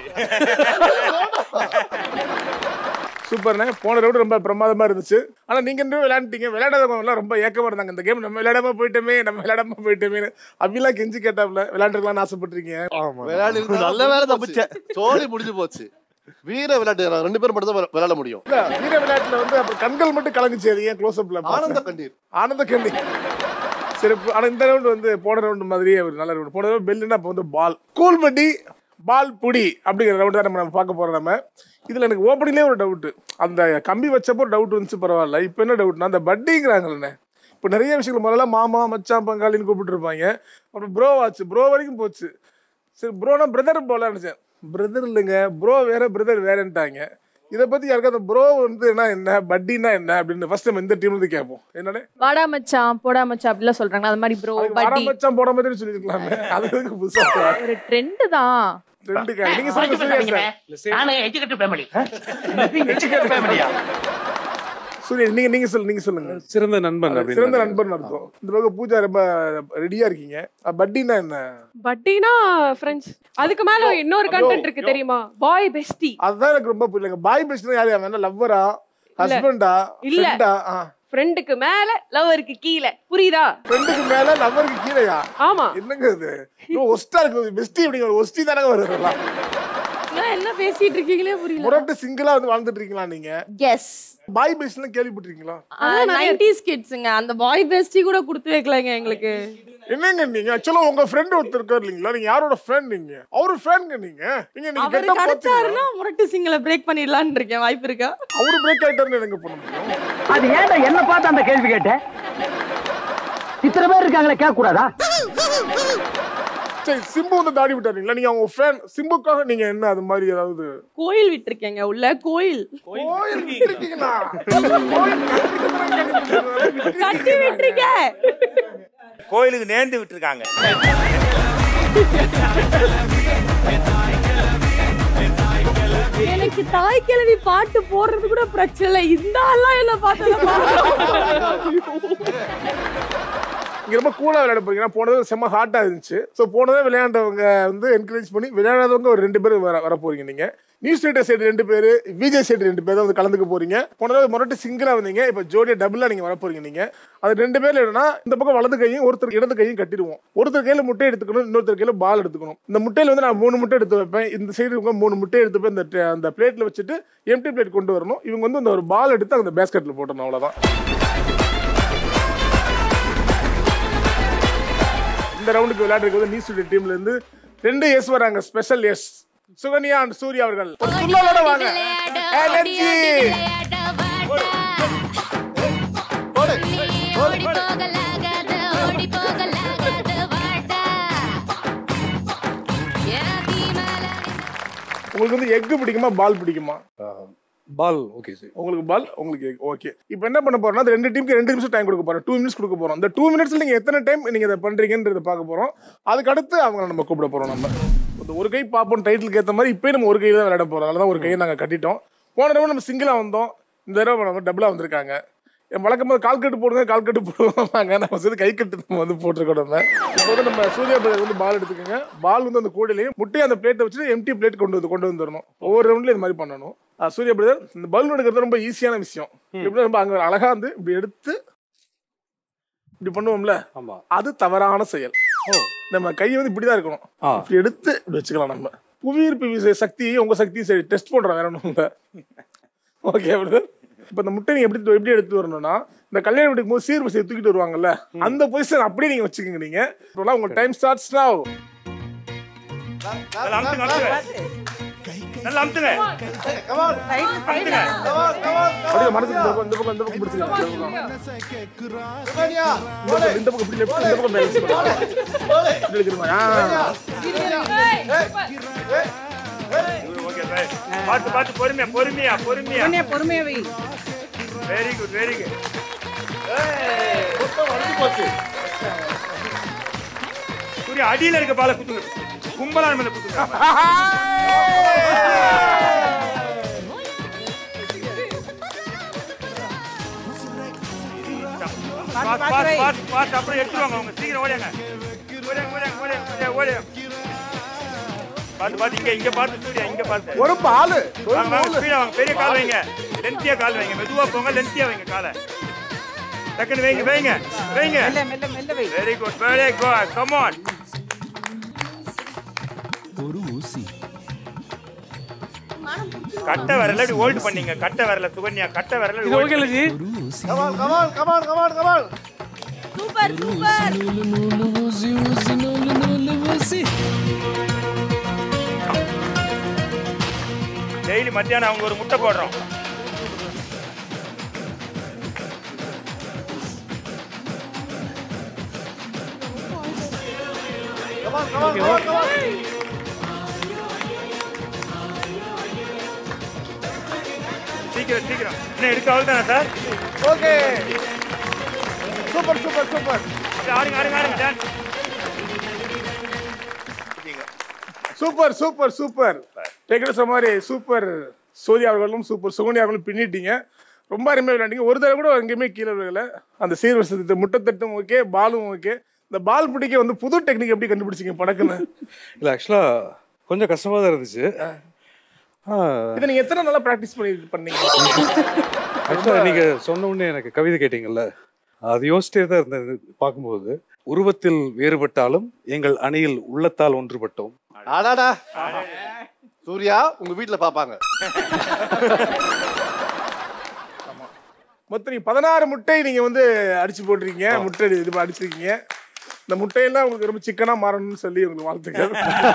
சூப்பர்ண்ணே போன ரவுண்ட் ரொம்ப பிரமாதமா இருந்துச்சு ஆனா நீங்க ரெண்டு பேரும் விளையாண்டுட்டீங்க விளையாடாதவங்க எல்லாம் ரொம்ப ஏக்கமா இருந்தாங்க இந்த கேம் நம்ம விளையாடாம போயிட்டோமே நம்ம விளையாடாம போயிட்டோமே அப்படிலாம் கெஞ்சி கேட்டாப்ல விளையாண்டுருக்கலாம்னு ஆசைப்பட்டிருக்கீங்க விளையாடி இருந்தா நல்ல வேளை முடிஞ்சு தப்பிச்சேன். போச்சு. சோலி முடிஞ்சு போச்சு வீர விளையாட்டு நான் ரெண்டு பேரும் மட்டும் தான் விளையாட முடியும் இல்ல, வீர விளையாட்டுல வந்து அப்புறம் கண்கள் மட்டும் கலங்குச்சு அது ஏன் க்ளோஸ் அப்ல ஆனந்த கண்ணீர் ஆனந்த கண்ணி சரி இப்ப- ஆனா இந்த ரவுண்ட் வந்து போன ரவுண்ட் மாதிரியே ஒரு நல்ல ரவுண்ட் போன ரவுண்ட் பெல்லுன்னா இப்போ வந்து பால் கூல் பட்டி பால் புடி அப்படிங்கிற ரவுண்ட் தான் நம்ம நம்ம பார்க்க போறோம் நம்ம இதுல எனக்கு ஓப்பனிங்லேயே ஒரு டவுட் அந்த கம்பி வச்சப்போ ஒரு டவுட் வந்துச்சு பரவாயில்ல இப்போ என்ன டவுட்னா அந்த பட்டிங்கிறாங்கல்ல இப்போ நிறைய விஷயங்கள் முதல்ல மாமா மச்சான் பங்காளின்னு கூப்பிட்டு இருப்பாங்க அப்புறம் ப்ரோ ஆச்சு ப்ரோ வரைக்கும் போச்சு சரி ப்ரோனா பிரதர் போல நினைச்சேன் பிரதர் இல்லைங்க ப்ரோ வேற பிரதர் வேறன்ட்டாங்க இதை பத்தி யாருக்காவது ப்ரோ வந்து என்ன என்ன பட்டினா என்ன அப்படின்னு ஃபர்ஸ்ட் நம்ம இந்த டீம்ல இருந்து கேட்போம் என்னடே வாடா மச்சான் போடா மச்சான் அப்படிலாம் சொல்றாங்க அது மாதிரி ப்ரோ அதுக்கு வட பட்டி மச்சான் போட மாதிரி சொல்லிருக்கலாமே அது எதுக்கு புதுசா ஒரு ட்ரெண்ட் தான் ரெண்டு கா- நீங்க சொல்லுங்க சூர்யா சார் நானு எஜுகேட்டட் ஃபேமிலி சூர்யா நீங்க நீங்க சொல்லுங்க நீங்க சொல்லுங்க சிறந்த நண்பன் அப்படின்னு சிறந்த நண்பன் அர்த்தம் இந்த பக்கம் பூஜா ரொம்ப ரெடியா இருக்கீங்க அஹ் பட்டினா என்ன பட்டினா ஃப்ரெண்ட்ஸ் அதுக்கு மேல இன்னொரு கண்டென்ட் இருக்கு தெரியுமா பாய் பெஸ்டி அதுதான் எனக்கு ரொம்ப புரியல பாய் பெஸ்ட் யாரு அவன் லவ்வரா ஹஸ்பண்டா இல்ல. ஃப்ரெண்டா ஃப்ரெண்டுக்கு மேல லவருக்கு கீழே புரியுதா ஃப்ரெண்டுக்கு மேல லவ்வருக்கு கீழயா ஆமா என்னங்க இது ஒஸ்டா இருக்கு பெஸ்டி அப்படிங்கிற ஒஸ்டி தானே வருது எல்லாம். நான் என்ன பேசிட்டு இருக்கீங்களே புரியல முரட்டு சிங்கிளா வந்து வாழ்ந்துட்டு இருக்கீங்களா நீங்க எஸ் பாய் பெஸ்ட்லாம் கேள்விப்பட்டிருக்கீங்களா நைன்டிஸ் கிட்ஸுங்க அந்த பாய் பெஸ்டி கூட கொடுத்து வைக்கலங்க எங்களுக்கு என்னங்க நீங்க ஆக்சுவலா உங்க ஃப்ரெண்ட் ஒருத்தர் இருக்காரு இல்லீங்களா நீங்க யாரோட ஃப்ரெண்ட் நீங்க அவரு ஃப்ரெண்ட்ங்க நீங்க நீங்க நீங்க அவர் கெட்ட பாத்தீங்களா கிடைச்சாருன்னா முரட்டு சிங்கிளை பிரேக் பண்ணிடலான்னு இருக்கேன் வாய்ப்பு இருக்கா அவரு பிரேக் ஆயிட்டாருன்னு எனக்கு பண்ண முடியும் அது ஏன்டா என்ன பார்த்து அந்த கேள்வி கேட்ட இத்தனை பேர் இருக்காங்களே கேட்க கூடாதா சரி சிம்பு வந்து தாடி விட்டாருங்களா நீங்க அவங்க ஃபேன் சிம்புக்காக நீங்க என்ன அது மாதிரி ஏதாவது கோயில் விட்டுருக்கேங்க உள்ள கோயில் கோயில் விட்டிருக்கீங்களா? கோயில் கட்டி விட்டுருக்கேன் கோயிலுக்கு நேர்ந்து விட்டுருக்காங்க எனக்கு தாய் கிழவி பாட்டு போடுறது கூட பிரச்சனை இல்லை இந்த ஆள்லாம் என்ன பார்த்தத இங்க ரொம்ப கூலா விளையாட போறீங்க ஏன்னா போனது செம்ம ஹாட்டா இருந்துச்சு ஸோ போனதே விளையாண்டவங்க வந்து என்கரேஜ் பண்ணி விளையாடாதவங்க ஒரு ரெண்டு பேர் வர வர போறீங்க நீங்க நியூஸ் ரீடர் சைடு ரெண்டு பேர் விஜய் சைடு ரெண்டு பேர் தான் வந்து கலந்துக்க போறீங்க போனது முரட்டு சிங்கிளா வந்தீங்க இப்போ ஜோடியா டபுளா நீங்க வர போறீங்க நீங்க அது ரெண்டு பேர்ல என்னன்னா இந்த பக்கம் வலது கையும் ஒருத்தர் இடது கையும் கட்டிடுவோம் ஒருத்தர் கையில முட்டை எடுத்துக்கணும் இன்னொருத்தர் கையில பால் எடுத்துக்கணும் இந்த முட்டையில வந்து நான் மூணு முட்டை எடுத்து வைப்பேன் இந்த சைடு மூணு முட்டை எடுத்து போய் இந்த ட- அந்த பிளேட்ல வச்சுட்டு எம்டி பிளேட் கொண்டு வரணும் இவங்க வந்து அந்த ஒரு பால் எடுத்து அந்த பேஸ்கெட்ல போட்டணும் அவ்வளவுதான் இந்த ரவுண்டுக்கு விளையாடுறதுக்கு வந்து நியூஸ் டீம்ல இருந்து ரெண்டு எஸ் வராங்க special S Sukanya and Surya அவர்கள் ஒரு துள்ளலோட வாங்க எனர்ஜி உங்களுக்கு வந்து எக் பிடிக்குமா பால் பிடிக்குமா பால் ஓகே சார் உங்களுக்கு பால் உங்களுக்கு ஓகே இப்போ என்ன பண்ண போறோம்னா அந்த ரெண்டு டீமுக்கு ரெண்டு நிமிஷம் டைம் கொடுக்க போறோம் டூ மினிட்ஸ் கொடுக்க போறோம் இந்த டூ மினிட்ஸ்ல நீங்க எத்தனை டைம் நீங்க இதை பண்றீங்கன்றத பார்க்க போறோம் அதுக்கு அடுத்து அவங்கள நம்ம கூப்பிட போறோம் நம்ம இந்த ஒரு கை பார்ப்போம் டைட்டிலுக்கு ஏற்ற மாதிரி இப்போயே நம்ம ஒரு கையில் தான் விளையாட போறோம் அதனால தான் ஒரு கையை நாங்கள் கட்டிட்டோம் போன தடவை நம்ம சிங்கிளா வந்தோம் இந்த தடவை நம்ம டபுளா வந்திருக்காங்க என் வழக்கம் போது கால் கட்டு போடுங்க கால் கட்டு போடுவாங்க நம்ம வந்து கை கட்டு நம்ம வந்து போட்டிருக்கோம் நம்ம இப்போ வந்து நம்ம சூர்யா பிரதர் வந்து பால் எடுத்துக்கோங்க பால் வந்து அந்த கூடையிலையும் முட்டையை அந்த பிளேட்டை வச்சுட்டு எம்டி பிளேட் கொண்டு வந்து கொண்டு வந்துடணும் ஒவ்வொரு ரவுண்ட்லயும் இது மாதிரி பண்ணணும் ஆ, சூர்யா பிரதர் இந்த பலூன் எடுக்கிறது ரொம்ப ஈஸியான விஷயம் எப்படி ரொம்ப அங்க அழகா வந்து இப்படி எடுத்து இப்படி பண்ணுவோம்ல ஆமா அது தவறான செயல் நம்ம கை வந்து இப்படிதான் இருக்கணும் ஆ. இப்படி எடுத்து இப்படி வச்சுக்கலாம் நம்ம புவியீர்ப்பு விசை சக்தி உங்க சக்தியும் சரி டெஸ்ட் பண்றோம் வேற ஒன்றும் இல்லை ஓகே பிரதர் இப்போ இந்த முட்டை நீங்க எப்படி எப்படி எடுத்து வரணும்னா இந்த கல்யாணம் வீட்டுக்கு போது சீர் வசதியை தூக்கிட்டு வருவாங்கல்ல அந்த பொசிஷன் அப்படியே நீங்க வச்சுக்கோங்க நீங்க இப்போலாம் உங்க டைம் ஸ்டார்ட்ஸ் நாவ் நல்லா அமுத்துங்க, அமுத்துங்க. நல்லா அமுத்துங்க. அமுத்துங்க. அப்படியே மனசுக்கு இந்த பக்கம் இந்த பக்கம் இந்த பக்கம் பிடிச்சிக்கலாம் இந்த பக்கம் இப்படி left, இந்த பக்கம் balance பண்ணுங்க. இப்படி எடுக்கிற மாதிரி. ஆ. Okay bye. பார்த்து பார்த்து பொறுமையா பொறுமையா பொறுமையா பொறுமையா வை very good very good Surya அடியில இருக்க பால குத்துங்க கும்பலா மேல குத்துங்க பாஸ் பாஸ் பாஸ் பாஸ் அப்புறம் எடுத்துருவாங்க அவங்க சீக்கிரம் ஓடியாங்க ஓடியாங்க ஓடியாங்க ஓடியாங்க ஓடியாங்க ஓடியாங்க பார்த்து பார்த்து இங்க இங்க பார்த்து சூர்யா இங்க பார்த்து ஒரு பாலு ஒரு வாங்க வாங்க பாலு. ஸ்பீடா வாங்க பெரிய கால் வைங்க லென்த்தியா கால் வைங்க மெதுவா போங்க லென்த்தியா வைங்க காலை டக்குன்னு வைங்க வைங்க வைங்க மெல்ல மெல்ல மெல்ல வை very good very good come on ஒரு ஊசி கட்டை வரல இப்படி ஹோல்ட் பண்ணீங்க கட்டை வரல சுகன்யா கட்டை வரல இது ஓகே ஜி கமால் கமால் கமால் கமால் கமால் சூப்பர் சூப்பர் ஊசி ஊசி நூலு நூலு ஊசி டெய்லி மத்தியானம் அவங்க ஒரு முட்டை போடுறோம் கமால் கமால் கமால் கமால் சீக்கிரம் சீக்கிரம் இன்னும் எடுக்க அவ்வளோ தானே sir okay super super super அப்படியே ஆடுங்க ஆடுங்க ஆடுங்க டான்ஸ் சூப்பர் சூப்பர் சூப்பர் டேக்கர் சொன்ன மாதிரி சூப்பர் சூர்யா அவர்களும் சூப்பர் சுகன்யா அவர்களும் பின்னிட்டீங்க ரொம்ப அருமையாக விளையாண்டீங்க ஒரு தடவை கூட எங்கேயுமே கீழே விழல அந்த சீர்வரிசத்தை முட்டை தட்டும் ஓகே பாலும் ஓகே இந்த பால் பிடிக்க வந்து புது டெக்னிக் எப்படி கண்டுபிடிச்சீங்க படக்குன்னு இல்லை ஆக்சுவலாக கொஞ்சம் கஷ்டமாக தான் இருந்துச்சு இதை நீங்க எத்தனை நாளா ப்ராக்டிஸ் பண்ணி பண்ணீங்க ஆக்சுவலாக நீங்கள் சொன்ன உடனே எனக்கு கவிதை கேட்டீங்கல்ல அது யோசிச்சிட்டே தான் இருந்தது பார்க்கும்போது உருவத்தில் வேறுபட்டாலும் எங்கள் அணியில் உள்ளத்தால் ஒன்றுபட்டோம் அடாடா சூர்யா உங்க வீட்ல பாப்பாங்க மொத்தம் நீங்க பதினாறு முட்டை நீங்க வந்து அடிச்சு போட்டிருக்கீங்க முட்டை இது அடிச்சிருக்கீங்க இந்த முட்டையெல்லாம் உங்களுக்கு ரொம்ப சிக்கனா மாறணும்னு சொல்லி உங்களுக்கு வாழ்த்துக்கள்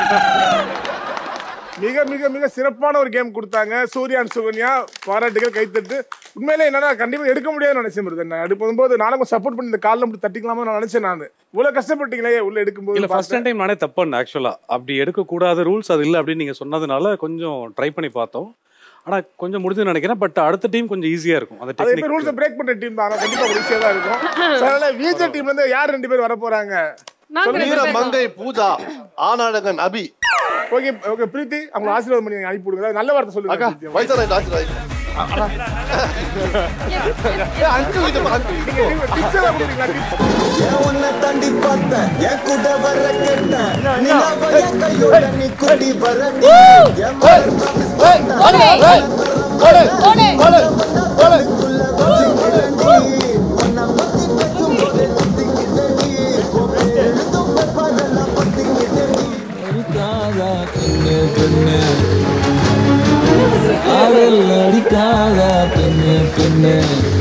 மிக மிக மிக சிறப்பான ஒரு கேம் கொடுத்தாங்க சூர்யான் சுகன்யா பாராட்டுகள் கைத்தட்டு உண்மையிலே என்னன்னா கண்டிப்பா எடுக்க முடியாதுன்னு நினைச்சேன் பிரதர் நான் எடுக்கும்போது நானும் சப்போர்ட் பண்ணி இந்த காலில் மட்டும் தட்டிக்கலாமா நான் நினைச்சேன் நான் இவ்வளவு கஷ்டப்பட்டீங்களே உள்ள இல்ல எடுக்கும்போது ஃபர்ஸ்ட் டைம் நானே தப்பு பண்ணேன் ஆக்சுவலா அப்படி எடுக்கக்கூடாத ரூல்ஸ் அது இல்லை அப்படின்னு நீங்க சொன்னதுனால கொஞ்சம் ட்ரை பண்ணி பார்த்தோம் ஆனா கொஞ்சம் முடிஞ்சுன்னு நினைக்கிறேன் பட் அடுத்த டீம் கொஞ்சம் ஈஸியா இருக்கும் அந்த அதே மாதிரி ரூல்ஸை டெக்னிக் பிரேக் பண்ற டீம் தான் ஆனா கண்டிப்பா ஈஸியா தான் இருக்கும் So, அதனால விஜய் டீம்ல இருந்து யார் ரெண்டு பேர் வர போறாங்க வீர மங்கை பூஜா ஆனாடகன் அபி ஓகே ஓகே பிரீத்தி அவங்க ஆசீர்வாதம் பண்ணி அனுப்பி விடுங்க நல்ல வார்த்தை அக்கா சொல்லுங்க வயசான ஆசீர்வாதம் அங்கிள் இது அங்கிள் உன்னை தாண்டி பார்த்தேன் என் கூட வர கேட்டேன் நிலவைய கையோட நீ குடி வர நீ என் மனசை miss பண்ணேன். உனக்குள்ள வச்சுக்கிறேன் நீ. உன்னை பத்தி பேசும்போது சுத்திக்கிட்டே நீ. உன் பேரெழுதும் பேப்பரெல்லாம் பத்திக்கிட்டே நீ. அடிக்காதா பெண்ணு பெண்ணு காதல் அடிக்காதா பெண்ணு பெண்ணு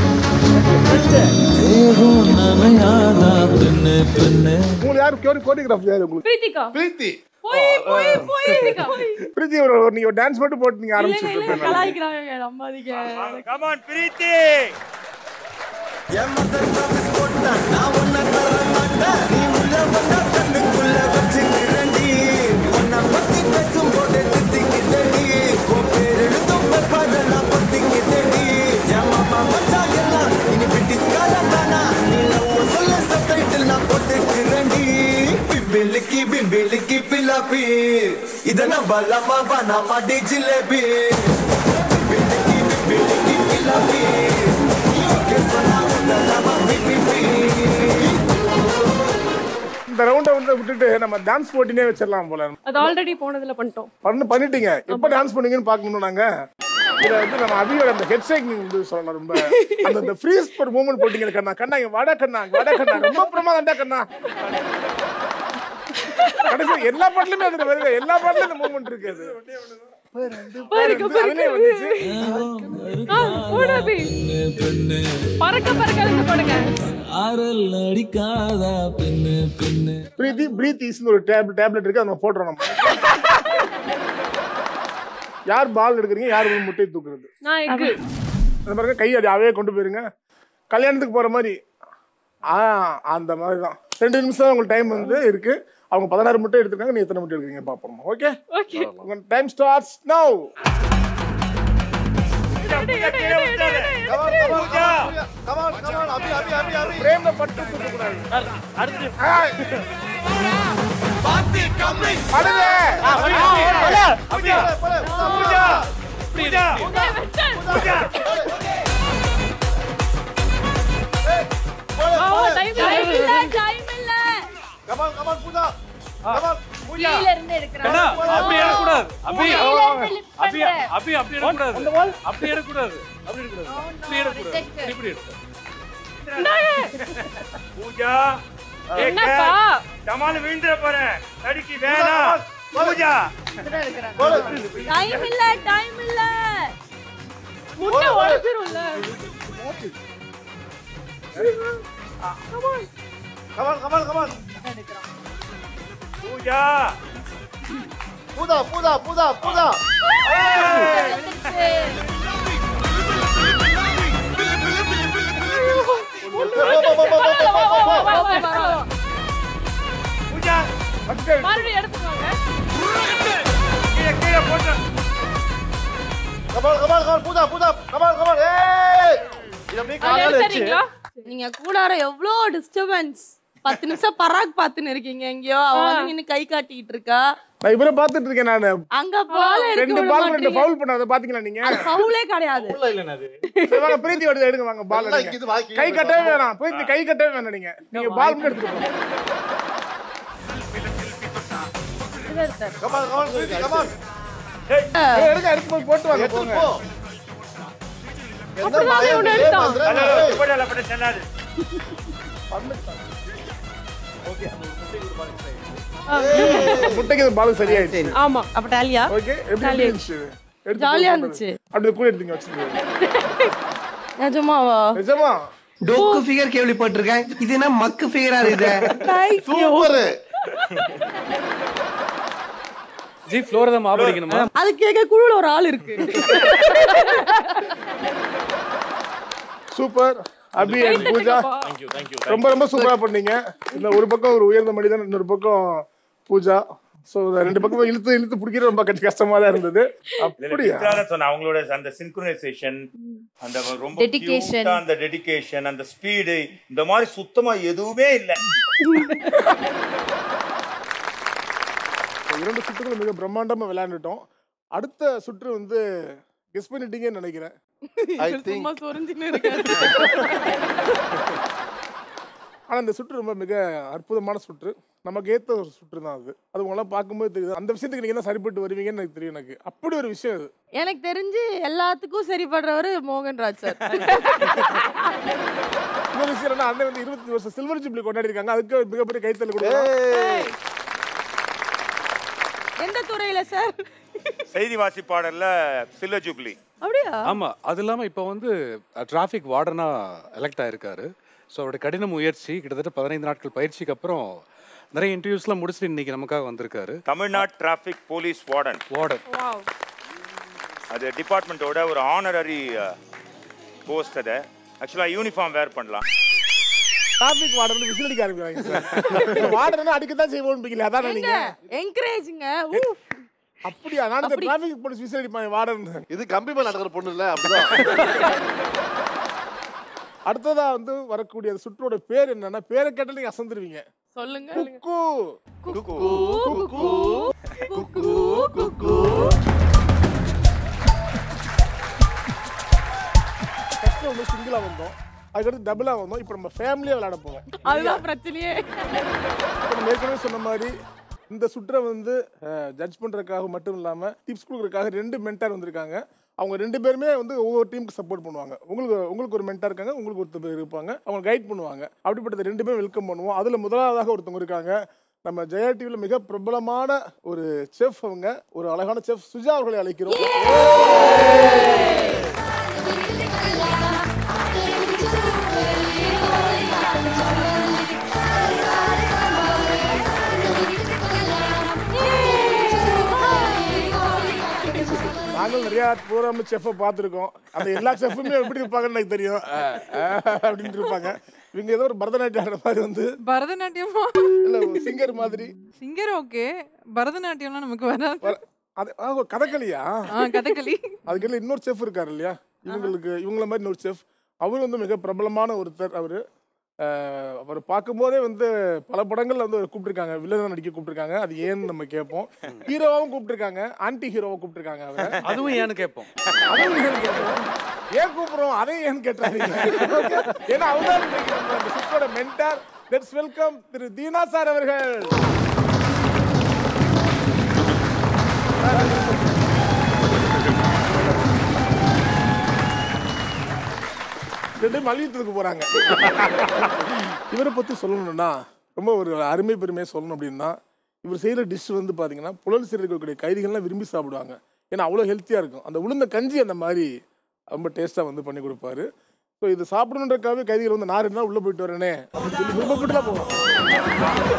தேகம் நனையாதா பெண்ணு பெண்ணு உங்களுக்கு யாரு கோரி கோரியோகிராஃப் யாரு உங்களுக்கு பிரீத்திகா பிரீத்தி போய் போய் போய் பிரீத்தி ஒரு ஒரு நீங்க டான்ஸ் மட்டும் போட்டு நீங்க ஆரம்பிச்சுட்டு இருப்பேன் கலாய்க்கிறாங்க நம்பாதீங்க கமான் பிரீத்தி என் மதத்தை miss போட்டேன். நான் உன்னை தர மாட்டேன். நீ உள்ள வந்தா கண்ணுக்குள்ள வச்சுக்கிறேன் நீ. உன்னை பத்தி பேசும்போது தித்திக்கிட்டே நீ. உன் பேரெழுதும் பேப்பரெல்லாம் பத்திக்கிட்டே நீ. என் மாமா மச்சான் எல்லாம் இனி பிரிட்டிஷ் காலம் தானா? நீ love சொல்ல subtitle நான் போட்டுக்கிறேன் நீ. பிம்பிலிக்கி பிம்பிலிக்கி பிலாப்பி இத நம்பலாமா வேணாமா டி ஜிலேபி பிம்பிலிக்கி பிம்பிலிக்கி பிலாப்பி ஓகே சொன்னா உன்னலாமா பிபிபி இந்த ரவுண்டை வந்து விட்டுட்டு நம்ம டான்ஸ் போட்டினே வச்சிடலாம் போல அது ஆல்ரெடி போனதுல பண்ணிட்டோம் பண்ணு பண்ணிட்டீங்க எப்ப டான்ஸ் பண்ணீங்கன்னு பார்க்கணும் நாங்க இதை வந்து நம்ம அபியோட அந்த ஹெட் ஷேக்கிங் வந்து சொல்லலாம் ரொம்ப அந்த அந்த ஃப்ரீஸ் ஒரு மூமெண்ட் போட்டீங்க கண்ணா கண்ணா இங்க வட கண்ணா இங்க வட கண்ணா ரொம்ப பிரமாதம்டா கண்ணா கடைசி எல்லா பாட்டுலயுமே அதுல வருது எல்லா பாட்டுலயும் இந்த மூமெண்ட் இருக்கு அது பாருங்க அதுலயே வந்துச்சு ஆ, போடு அபி. பெண்ணு பறக்க பறக்க இருந்து போடுங்க ஆரல் அடிக்காதா பெண்ணு பெண்ணு பிரீத்தி பிரீத் ஈஸ்னு ஒரு டேப்லெட் டேப்லெட் இருக்கு அதை நம்ம போடுறோம் நம்ம யார் பால் எடுக்கிறீங்க யார் வந்து முட்டை தூக்குறது நான் எக்கு அந்த பாருங்க கை அது அவே கொண்டு போயிருங்க கல்யாணத்துக்கு போற மாதிரி ஆ அந்த மாதிரி தான் ரெண்டு நிமிஷம் தான் உங்களுக்கு டைம் வந்து இருக்கு அவங்க பதினாறு முட்டை எடுத்துருக்காங்க நீ எத்தனை முட்டை எடுக்கிறீங்க பார்ப்போம் ஓகே ஓகே உங்க time starts now Pooja come on come on Abhi Abhi Abhi Abhi பிரேம்ல பட்டு தூக்கக்கூடாது பாத்தி கம்மி அடுத்து பூஜா பூஜா பூஜா பூஜா டைம் இல்ல டைம் இல்ல come on come on Pooja come on Pooja கீழ இருந்து எடுக்கறாங்க கண்ணா அப்படி எடுக்கக்கூடாது அப்படி கீழ இருந்து lift அப்படி பண்றேன். அப்படி அப்படி எடுக்கக்கூடாது அப்படி எடுக்கக்கூடாது அப்படி எடுக்கக்கூடாது இப்படி எடுக்கக்கூடாது இப்படி எடுக்க பூஜா என்னப்பா ஜமால விழுந்துற போறேன் தடுக்கி வேணாம் பூஜா டைம் இல்ல டைம் இல்ல முட்டை உடைச்சிரும்ல கமான் கமான் கமான் பூஜா பூதா பூதா பூதா பூதா பூஜா மறுபடியும் எடுத்துக்கோங்க கீழே கீழே போட்டு கமான் கமான் கமான் பூதா பூதா கமான் கமான் ஏய் இத அப்படியே அது காலால வச்சு எடுத்துறீங்களா நீங்க கூடார எவ்வளோ டிஸ்டர்பன்ஸ் பத்து நிமிஷம் பராக் பாத்துன்னு இருக்கீங்க எங்கேயோ அவ வந்து நின்னு கை காட்டிட்டு இருக்கா நான் இவரை பார்த்துட்டு இருக்கேன் நான் அங்க பால் எடுக்க ரெண்டு விட பால் ரெண்டு மாட்டீங்க ஃபவுல் பண்ணாத பாத்தீங்களா நீங்க அது ஃபவுலே கிடையாது சரி, வாங்க பிரீத்தி எடுத்து எடுங்க வாங்க பால் நல்லா எடுங்க இது வாக்கி கை கட்டவே வேணாம் பிரீத்தி கை கட்டவே வேணாம் நீங்க நீங்க பால் மட்டும் எடுத்துட்டு போங்க கமான் கமான் பிரீத்தி கமான் ஏய், எடுங்க எடுத்து போய் போட்டு வாங்க எடுத்து போங்க போ என்ன அப்படிதான் மாயம் இவனை இதே எடுத்தான். பண்ற? ஹலோ ஏய், போடல போட சொன்னாரு முட்டைக்கு பால் சரியாயிடுச்சு ஆமா அப்ப டாலியா ஓகே எப்படி Jolly இருந்துச்சு எடுத்து ஜாலியா போட்டு இருந்துச்சு அப்படியே கூட எடுத்தீங்க வச்சிருந்தீங்க நிஜமாவா நிஜமா டொக்கு ஃபிகர் கேள்விப்பட்டிருக்கேன் இது என்ன மக்கு ஃபிகரா இது சூப்பர் ஜி ஃப்ளோர் தான் மாவு அடிக்கணுமா அது கேட்க குழுல ஒரு ஆள் இருக்கு சூப்பர் அபி அண்ட் பூஜா ரொம்ப ரொம்ப சூப்பரா பண்ணீங்க இந்த ஒரு பக்கம் ஒரு உயர்ந்த மனிதன் இன்னொரு பக்கம் பூஜா சோ ரெண்டு பக்கமும் இழுத்து இழுத்து பிடிக்கிறது ரொம்ப கஷ்ட- கஷ்டமா தான் இருந்தது அப்படியா அப்படியா சொன்ன அவங்களோட அந்த சின்க்ரோனைசேஷன் அந்த ரொம்ப Dedication. cute ஆ அந்த டெடிகேஷன் அந்த ஸ்பீடு இந்த மாதிரி சுத்தமா எதுவுமே இல்ல இரண்டு சுற்றுகளும் மிக பிரம்மாண்டமா விளையாண்டுட்டோம் அடுத்த சுற்று வந்து கெஸ் பண்ணிட்டீங்கன்னு நினைக்கிறேன் I think- சும்மா சொரிஞ்சுன்னு இருக்காரு ஆனா இந்த சுற்று ரொம்ப மிக அற்புதமான சுற்று நமக்கு ஏத்த ஒரு சுற்று தான் அது அது உங்களாம் பார்க்கும்போது தெரியுது அந்த விஷயத்துக்கு நீங்க தான் சரிப்பட்டு வருவீங்கன்னு எனக்கு தெரியும் எனக்கு அப்படி ஒரு விஷயம் அது எனக்கு தெரிஞ்சு எல்லாத்துக்கும் சரிப்படுறவர் மோகன்ராஜ் சார் இன்னொரு விஷயம் என்ன அண்ணன் வந்து இருபத்தி வருஷம் சில்வர் ஜூப்ளி கொண்டாடி இருக்காங்க அதுக்கு ஒரு மிகப்பெரிய கைத்தல் கொடுக்கலாம் எந்த துறையில சார் செய்தி வாசிப்பாடல்ல சில்வர் ஜூப்ளி அப்படியா ஆமா அது இல்லாம இப்போ வந்து டிராஃபிக் வார்டனா எலெக்ட் ஆயிருக்காரு ஸோ அவருடைய கடின முயற்சி கிட்டத்தட்ட பதினைந்து நாட்கள் பயிற்சிக்கு அப்புறம் நிறைய இன்டர்வியூஸ்லாம் முடிச்சுட்டு இன்னைக்கு நமக்காக வந்திருக்காரு Tamil Nadu traffic police warden warden அது டிபார்ட்மெண்ட்டோட ஒரு ஆனரரி போஸ்ட் அதை ஆக்சுவலாக யூனிஃபார்ம் வேர் பண்ணலாம் டிராபிக் வார்டன் விசில் அடிக்க ஆரம்பிக்கிறாங்க சார் வார்டன் அடிக்க தான் செய்வோம் அதான் நீங்க என்கரேஜுங்க அப்படியா நான் இந்த டிராபிக் போலீஸ் விசில் அடிப்பாங்க வார்டன் இது கம்பி மேல நடக்கிற பொண்ணு இல்ல அப்படிதான் அடுத்ததா வந்து வரக்கூடிய அந்த சுற்றோட பேர் என்னன்னா பேரை கேட்டால் நீங்க அசந்துருவீங்க சொல்லுங்க குக்கு குக்கு குக்கு ஃபர்ஸ்ட் வந்து சிங்கிளா வந்தோம் அதுக்கடுத்து டபுளா வந்தோம் இப்போ நம்ம ஃபேமிலியா விளையாட போவோம் அதுதான் பிரச்சனையே இப்ப நம்ம ஏற்கனவே சொன்ன மாதிரி இந்த சுற்றை வந்து ஜட்ஜ் பண்றதுக்காக மட்டும் இல்லாம டிப்ஸ் கொடுக்கறதுக்காக ரெண்டு மென்டார் வந்திருக்காங்க அவங்க ரெண்டு பேருமே வந்து ஒவ்வொரு டீமுக்கு சப்போர்ட் பண்ணுவாங்க உங்களுக்கு உங்களுக்கு ஒரு மென்டார் இருக்காங்க உங்களுக்கு ஒருத்தர் பேர் இருப்பாங்க அவங்க கைட் பண்ணுவாங்க அப்படிப்பட்ட ரெண்டு பேரும் வெல்கம் பண்ணுவோம் அதுல முதலாவதாக ஒருத்தவங்க இருக்காங்க நம்ம ஜெயா டிவியில் மிக பிரபலமான ஒரு செஃப் அவங்க ஒரு அழகான செஃப் சுஜா அவர்களை அழைக்கிறோம் நாங்கள் நிறைய ப்ரோக்ராம் செஃப்பை பார்த்துருக்கோம் அந்த எல்லா செஃப்புமே எப்படி இருப்பாங்கன்னு எனக்கு தெரியும் அஹ், அஹ் அப்படின்ட்டு இருப்பாங்க இவங்க ஏதோ ஒரு பரதநாட்டியம் ஆடுற மாதிரி வந்து பரதநாட்டியமா இல்ல சிங்கர் மாதிரி சிங்கர் ஓகே பரதநாட்டியம்லாம் நமக்கு வராது அது ஆ, ஓ, கதகளியா ஆ, கதகளி. அதுக்கு இன்னொரு செஃப் இருக்காரு இல்லையா இவங்களுக்கு இவங்கள மாதிரி இன்னொரு செஃப் அவர் வந்து மிக பிரபலமான ஒருத்தர் அவர் அவர் பார்க்கும்போதே வந்து பல படங்கள்ல வந்து கூப்பிட்டுருக்காங்க வில்லன் நடிக்க கூப்பிட்டுருக்காங்க அது ஏன்னு நம்ம கேட்போம் ஹீரோவாவும் கூப்பிட்டுருக்காங்க ஆன்டி ஹீரோவை கூப்பிட்டுருக்காங்க அவரை அதுவும் ஏன்னு கேட்போம் அதுவும் ஏன்னு கேட்போம் ஏன் கூப்பிடுறோம் அதை ஏன்னு கேட்டாங்க ஏன்னா அவங்க தான் இன்னைக்கு நம்ம அந்த சுத்தோட mentor let's welcome Thiru Deena sir அவர்கள் ரெண்டு மல்யுத்தத்துக்கு போறாங்க இவரை பத்தி சொல்லணும்னா ரொம்ப ஒரு அருமை பெருமையை சொல்லணும் அப்படின்னா இவர் செய்யற டிஷ் வந்து பாத்தீங்கன்னா புலல் சிறையில் இருக்கக்கூடிய கைதிகள்லாம் விரும்பி சாப்பிடுவாங்க ஏன்னா அவ்வளோ ஹெல்த்தியாக இருக்கும் அந்த உளுந்த கஞ்சி அந்த மாதிரி ரொம்ப டேஸ்ட்டாக வந்து பண்ணி கொடுப்பாரு ஸோ இது சாப்பிடணுன்றக்காகவே கைதிகள் வந்து நான் ரெண்டு நாள் உள்ளே போயிட்டு வரேனே அப்படின்னு சொல்லி விருப்பப்பட்டுலாம் போவோம்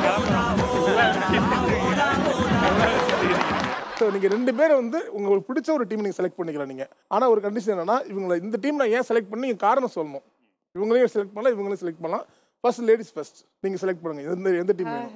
ஸோ நீங்கள் ரெண்டு பேரும் வந்து உங்களுக்கு பிடிச்ச ஒரு டீம் நீங்கள் செலக்ட் பண்ணிக்கலாம் நீங்கள் ஆனால் ஒரு கண்டிஷன் என்னன்னா இவங்களை இந்த டீம் நான் ஏன் செலக்ட் பண்ணி நீங்கள் காரணம் சொல்லணும் இவங்களையும் செலக்ட் பண்ணலாம் இவங்களையும் செலக்ட் பண்ணலாம் ஃபர்ஸ்ட் லேடிஸ் ஃபர்ஸ்ட் நீங்கள் செலக்ட் பண்ணுங்க எந்த எந்த டீம் வேணும்